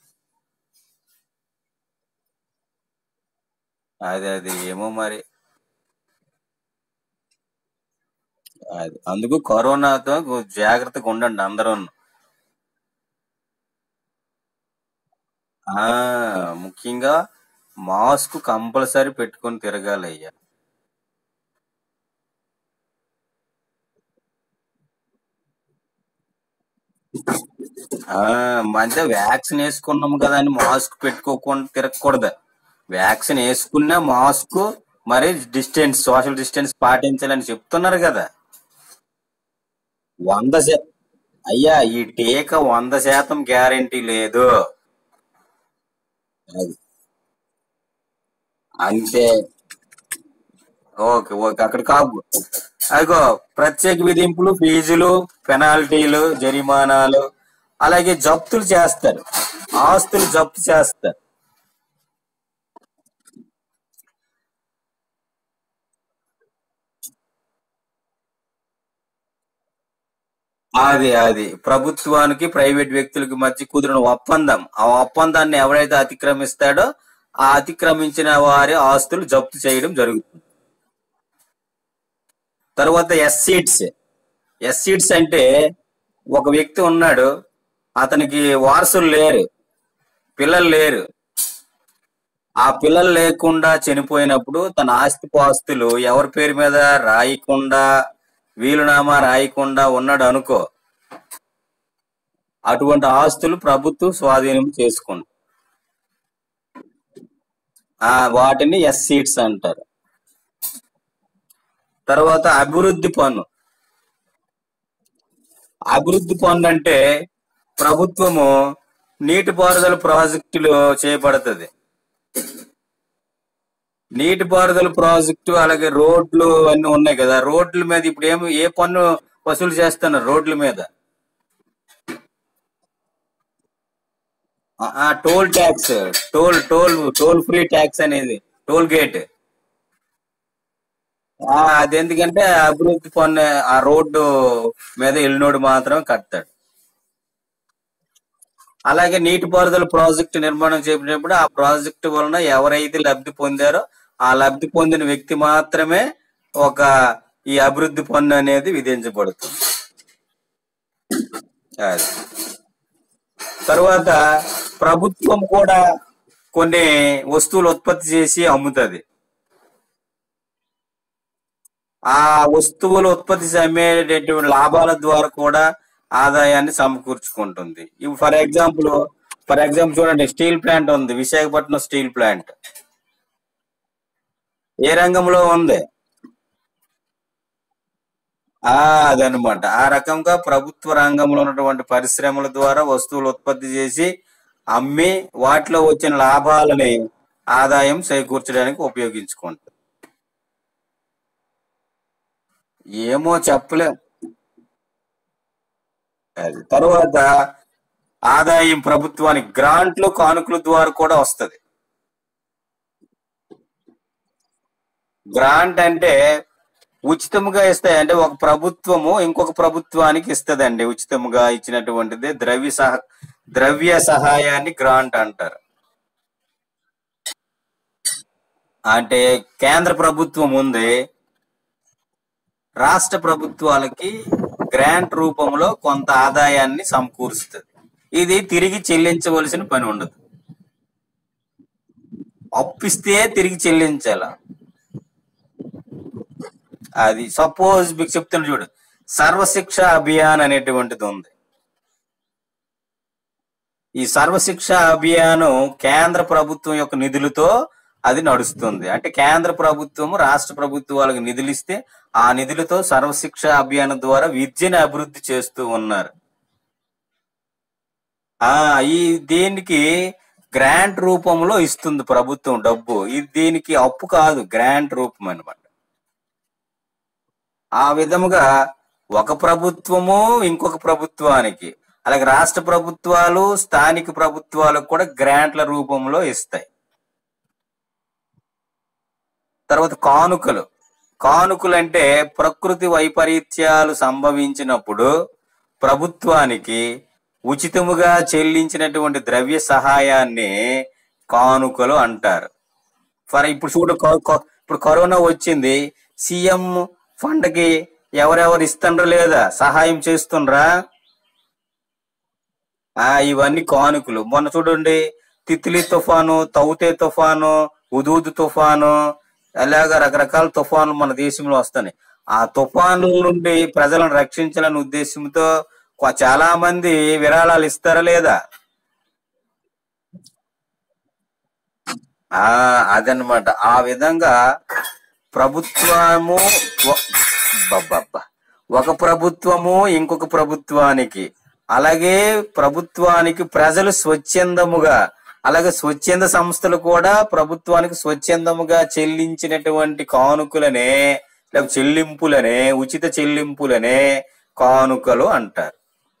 అది అది ఏమో మరి అది అందుకు కరోనాతో గు- జాగ్రత్తగా ఉండండి అందరూ ఆ ముఖ్యంగా మాస్క్ కంపల్సరీ పెట్టుకొని తిరగాలి అయ్యా ఆ అంటే వ్యాక్సిన్ వేసుకున్నాము కదా అని మాస్క్ పెట్టుకోకుండా తిరగకూడదు వ్యాక్సిన్ వేసుకున్నా మాస్క్ మరి డిస్టెన్స్ సోషల్ డిస్టెన్స్ పాటించాలని చెప్తున్నారు కదా వంద శా అయ్యా ఈ టీకా వంద శాతం గ్యారెంటీ లేదు అది అంతే ఓకే ఓకే అక్కడ కాపు అదిగో ప్రత్యేక విధింపులు ఫీజులు పెనాల్టీలు జరిమానాలు అలాగే జప్తులు చేస్తారు ఆస్తులు జప్తు చేస్తారు అది అది ప్రభుత్వానికి ప్రైవేట్ వ్యక్తులకి మధ్య కుదిరిన ఒప్పందం ఆ ఒప్పందాన్ని ఎవరైతే అతిక్రమిస్తాడో ఆ అతిక్రమించిన వారి ఆస్తులు జప్తు చేయడం జరుగుతుంది తర్వాత ఎస్ సీట్స్ ఎస్ సీట్స్ అంటే ఒక వ్యక్తి ఉన్నాడు అతనికి వారసులు లేరు పిల్లలు లేరు ఆ పిల్లలు లేకుండా చనిపోయినప్పుడు తన ఆస్తి పాస్తులు ఎవరి పేరు మీద రాయకుండా వీలునామా రాయకుండా ఉన్నాడు అనుకో అటువంటి ఆస్తులు ప్రభుత్వం స్వాధీనం చేసుకుంది ఆ వాటిని ఎస్ సీట్స్ అంటారు తర్వాత అభివృద్ధి పన్ను అభివృద్ధి పన్ను అంటే ప్రభుత్వము నీటిపారుదల ప్రాజెక్టులు చేపడుతుంది నీటిపారుదల ప్రాజెక్టు అలాగే రోడ్లు అన్ని ఉన్నాయి కదా రోడ్ల మీద ఇప్పుడు ఏమి ఏ పన్ను వసూలు చేస్తున్నారు రోడ్ల మీద ఆ, ఆ, toll tax toll toll toll free tax అనేది టోల్ గేట్ ఆ, అది ఎందుకంటే అభివృద్ధి పన్ను ఆ రోడ్డు మీద వెళ్ళినోడు మాత్రం కడతాడు అలాగే నీటిపారుదల ప్రాజెక్టు నిర్మాణం చేపట్టినప్పుడు ఆ ప్రాజెక్టు వలన ఎవరైతే లబ్ధి పొందారో ఆ లబ్ధి పొందిన వ్యక్తి మాత్రమే ఒక ఈ అభివృద్ధి పన్ను అనేది విధించబడుతుంది అది తర్వాత ప్రభుత్వం కూడా కొన్ని వస్తువులు ఉత్పత్తి చేసి అమ్ముతుంది ఆ వస్తువులు ఉత్పత్తి చేసి అమ్మేటటువంటి లాభాల ద్వారా కూడా ఆదాయాన్ని సమకూర్చుకుంటుంది ఇప్పుడు ఫర్ ఎగ్జాంపుల్ ఫర్ ఎగ్జాంపుల్ చూడండి స్టీల్ ప్లాంట్ ఉంది విశాఖపట్నం స్టీల్ ప్లాంట్ ఏ రంగంలో ఉంది ఆ అదనమాట ఆ రకంగా ప్రభుత్వ రంగంలో ఉన్నటువంటి పరిశ్రమల ద్వారా వస్తువులు ఉత్పత్తి చేసి అమ్మి వాటిలో వచ్చిన లాభాలని ఆదాయం చేకూర్చడానికి ఉపయోగించుకుంటారు ఏమో చెప్పలేం అది తర్వాత ఆదాయం ప్రభుత్వానికి గ్రాంట్లు కానుకల ద్వారా కూడా వస్తది గ్రాంట్ అంటే ఉచితంగా ఇస్తాయి అంటే ఒక ప్రభుత్వము ఇంకొక ప్రభుత్వానికి ఇస్తదండి ఉచితంగా ఇచ్చినటువంటిది ద్రవ్య సహ ద్రవ్య సహాయాన్ని గ్రాంట్ అంటారు అంటే కేంద్ర ప్రభుత్వం ఉంది రాష్ట్ర ప్రభుత్వాలకి గ్రాంట్ రూపంలో కొంత ఆదాయాన్ని సమకూరుస్తుంది ఇది తిరిగి చెల్లించవలసిన పని ఉండదు అప్పిస్తే తిరిగి చెల్లించాల అది సపోజ్ మీకు చెప్తాను చూడు సర్వశిక్ష అభియాన్ అనేటువంటిది ఉంది ఈ సర్వశిక్ష అభియాన్ కేంద్ర ప్రభుత్వం యొక్క నిధులతో అది నడుస్తుంది అంటే కేంద్ర ప్రభుత్వము రాష్ట్ర ప్రభుత్వాలకు నిధులు ఇస్తే ఆ నిధులతో సర్వశిక్ష అభియాన్ ద్వారా విద్యను అభివృద్ధి చేస్తూ ఉన్నారు ఆ ఈ దీనికి గ్రాంట్ రూపంలో ఇస్తుంది ప్రభుత్వం డబ్బు ఇది దీనికి అప్పు కాదు గ్రాంట్ రూపం అన్నమాట ఆ విధముగా ఒక ప్రభుత్వము ఇంకొక ప్రభుత్వానికి అలాగే రాష్ట్ర ప్రభుత్వాలు స్థానిక ప్రభుత్వాలకు కూడా గ్రాంట్ల రూపంలో ఇస్తాయి తర్వాత కానుకలు కానుకలు అంటే ప్రకృతి వైపరీత్యాలు సంభవించినప్పుడు ప్రభుత్వానికి ఉచితముగా చెల్లించినటువంటి ద్రవ్య సహాయాన్ని కానుకలు అంటారు ఫర్ ఇప్పుడు చూడు కో- కో- ఇప్పుడు కరోనా వచ్చింది సీఎం ఫండ్ కి ఎవరెవరు ఇస్తుండ్రు లేదా సహాయం చేస్తుండ్రా ఆ ఇవన్నీ కానుకలు మొన్న చూడండి తిత్లీ తుఫాను తౌతే తుఫాను ఉదూదు తుఫాను అలాగా రకరకాల తుఫానులు మన దేశంలో వస్తున్నాయి ఆ తుఫానుల నుండి ప్రజలను రక్షించాలనే ఉద్దేశంతో కొ- చాలా మంది విరాళాలు ఇస్తారా లేదా ఆ అదనమాట ఆ విధంగా ప్రభుత్వము ఒ- బబ్బబ్బా. ఒక ప్రభుత్వము ఇంకొక ప్రభుత్వానికి అలాగే ప్రభుత్వానికి ప్రజలు స్వచ్ఛందముగా అలాగే స్వచ్ఛంద సంస్థలు కూడా ప్రభుత్వానికి స్వచ్ఛందముగా చెల్లించినటువంటి కానుకలనే లేక చెల్లింపులనే ఉచిత చెల్లింపులనే కానుకలు అంటారు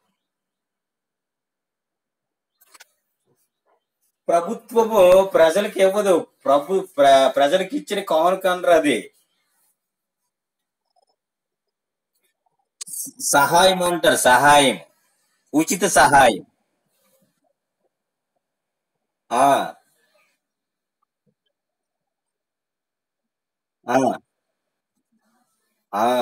ప్రభుత్వము ప్రజలకు ఇవ్వదు ప్రభు ప్ర- ప్రజలకు ఇచ్చిన కానుక అనరు అది సహాయం అంటారు సహాయం ఉచిత సహాయం ఆ ఆ ఆ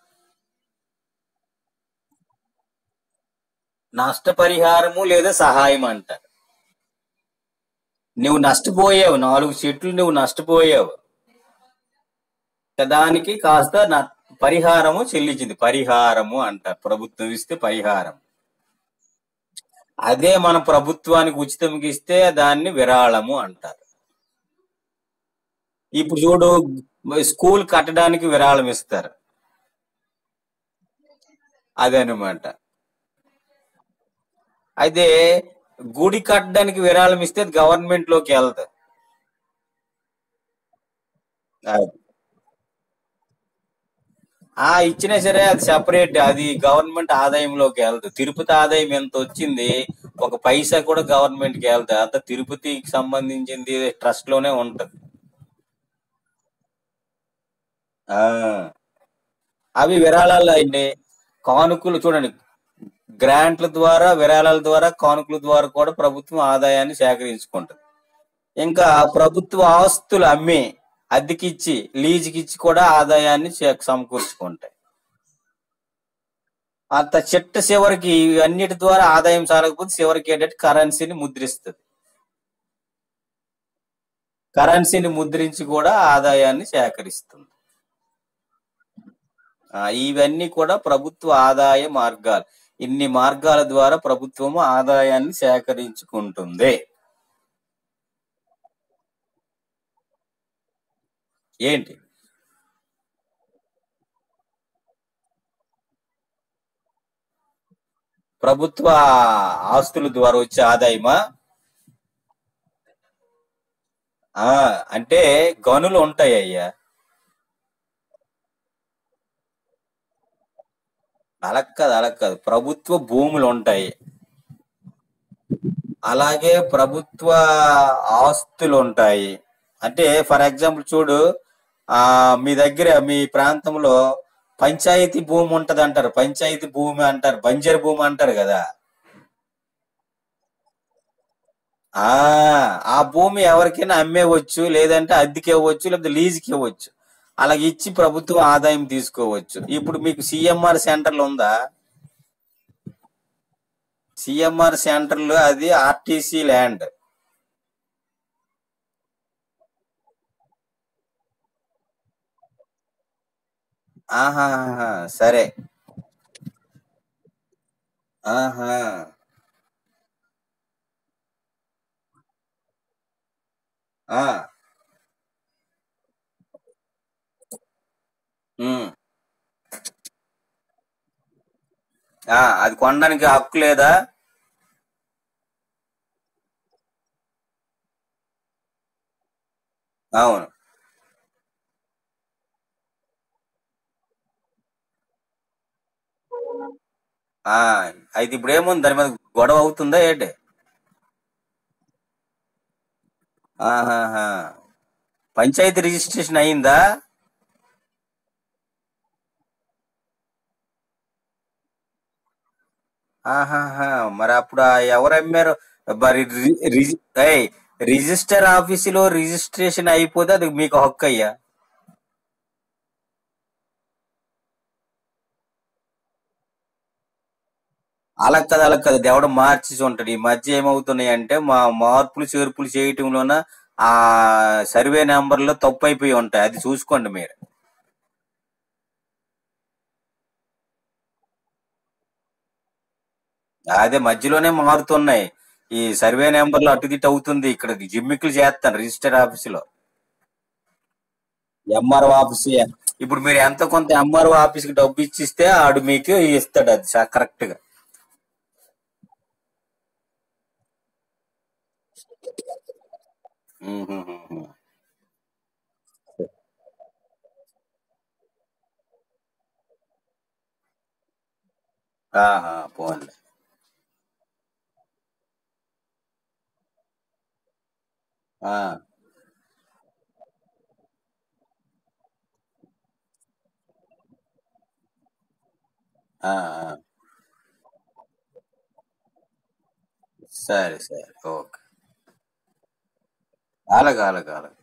నష్టపరిహారము లేదా సహాయం అంటారు నువ్వు నష్టపోయావు నాలుగు చెట్లు నువ్వు నష్టపోయావు దానికి కాస్త న- పరిహారము చెల్లించింది పరిహారము అంటారు ప్రభుత్వం ఇస్తే పరిహారం అదే మన ప్రభుత్వానికి ఉచితంగా ఇస్తే దాన్ని విరాళము అంటారు ఇప్పుడు చూడు స్కూల్ కట్టడానికి విరాళం ఇస్తారు అదనమాట అయితే గుడి కట్టడానికి విరాళం ఇస్తే గవర్నమెంట్ లోకి వెళ్తారు అది. ఆ ఇచ్చినా సరే అది సెపరేట్ అది గవర్నమెంట్ ఆదాయంలోకి వెళ్తుంది తిరుపతి ఆదాయం ఎంత వచ్చింది ఒక పైసా కూడా గవర్నమెంట్ కి వెళ్తుంది అంత తిరుపతికి సంబంధించింది ట్రస్ట్ లోనే ఉంటది ఆ అవి విరాళాలు అండి కానుకలు చూడండి గ్రాంట్ల ద్వారా విరాళాల ద్వారా కానుకల ద్వారా కూడా ప్రభుత్వం ఆదాయాన్ని సేకరించుకుంటుంది ఇంకా ప్రభుత్వ ఆస్తులు అమ్మి అద్దెకిచ్చి లీజుకిచ్చి కూడా ఆదాయాన్ని సే- సమకూర్చుకుంటాయి అంత చిట్ట చివరికి అన్నిటి ద్వారా ఆదాయం సారకపోతే చివరికి ఏంటంటే కరెన్సీని ముద్రిస్తుంది కరెన్సీని ముద్రించి కూడా ఆదాయాన్ని సేకరిస్తుంది ఆ, ఇవన్నీ కూడా ప్రభుత్వ ఆదాయ మార్గాలు ఇన్ని మార్గాల ద్వారా ప్రభుత్వము ఆదాయాన్ని సేకరించుకుంటుంది ఏంటి ప్రభుత్వ ఆస్తుల ద్వారా వచ్చే ఆదాయమా ఆ అంటే గనులు ఉంటాయి అయ్యా అలా కాదు అలా కాదు ప్రభుత్వ భూములు ఉంటాయి అలాగే ప్రభుత్వ ఆస్తులు ఉంటాయి అంటే ఫర్ ఎగ్జాంపుల్ చూడు ఆ మీ దగ్గర మీ ప్రాంతంలో పంచాయతీ భూమి ఉంటది అంటారు పంచాయతీ భూమి అంటారు బంజరు భూమి అంటారు కదా ఆ ఆ భూమి ఎవరికైనా అమ్మేవచ్చు లేదంటే అద్దెకి ఇవ్వచ్చు లేకపోతే లీజుకి ఇవ్వచ్చు అలాగే ఇచ్చి ప్రభుత్వం ఆదాయం తీసుకోవచ్చు ఇప్పుడు మీకు సిఎంఆర్ సెంటర్లు ఉందా సిఎంఆర్ సెంటర్లు అది ఆర్టీసీ ల్యాండ్ ఆహాహా సరే ఆహా ఆ ఉమ్. ఆ అది కొనడానికి హక్కు లేదా అవును ఆ అయితే ఇప్పుడు ఏముంది దాని మీద గొడవ అవుతుందా ఏంటి ఆహాహా పంచాయతీ రిజిస్ట్రేషన్ అయిందా ఆహాహా మరి అప్పుడు ఆ ఎవరు అమ్మారు మరి రి- రిజి- ఏయ్, రిజిస్టర్ ఆఫీసులో రిజిస్ట్రేషన్ అయిపోతే అది మీకు హక్కు అయ్యా అలా కదా అలా కదా దేవుడు మార్చి ఉంటాడు ఈ మధ్య ఏమవుతున్నాయి అంటే మా మార్పులు చేర్పులు చేయటంలోన ఆ సర్వే నెంబర్లో తప్పు అయిపోయి ఉంటాయి అది చూసుకోండి మీరు అదే మధ్యలోనే మారుతున్నాయి ఈ సర్వే నెంబర్లు అటు ఇటు అవుతుంది ఇక్కడ జిమ్మికులు చేస్తాను రిజిస్టర్ ఆఫీసులో ఎంఆర్ఓ ఆఫీస్ ఇప్పుడు మీరు ఎంత కొంత ఎంఆర్ఓ ఆఫీస్ కి డబ్బు ఇచ్చిస్తే ఆడు మీకు ఇస్తాడు అది కరెక్ట్ గా ఉహుహుహు. ఆహా పోన్లే ఆ, ఆ, ఆ. సరే సరే ఓకే అలాగే అలాగే అలాగే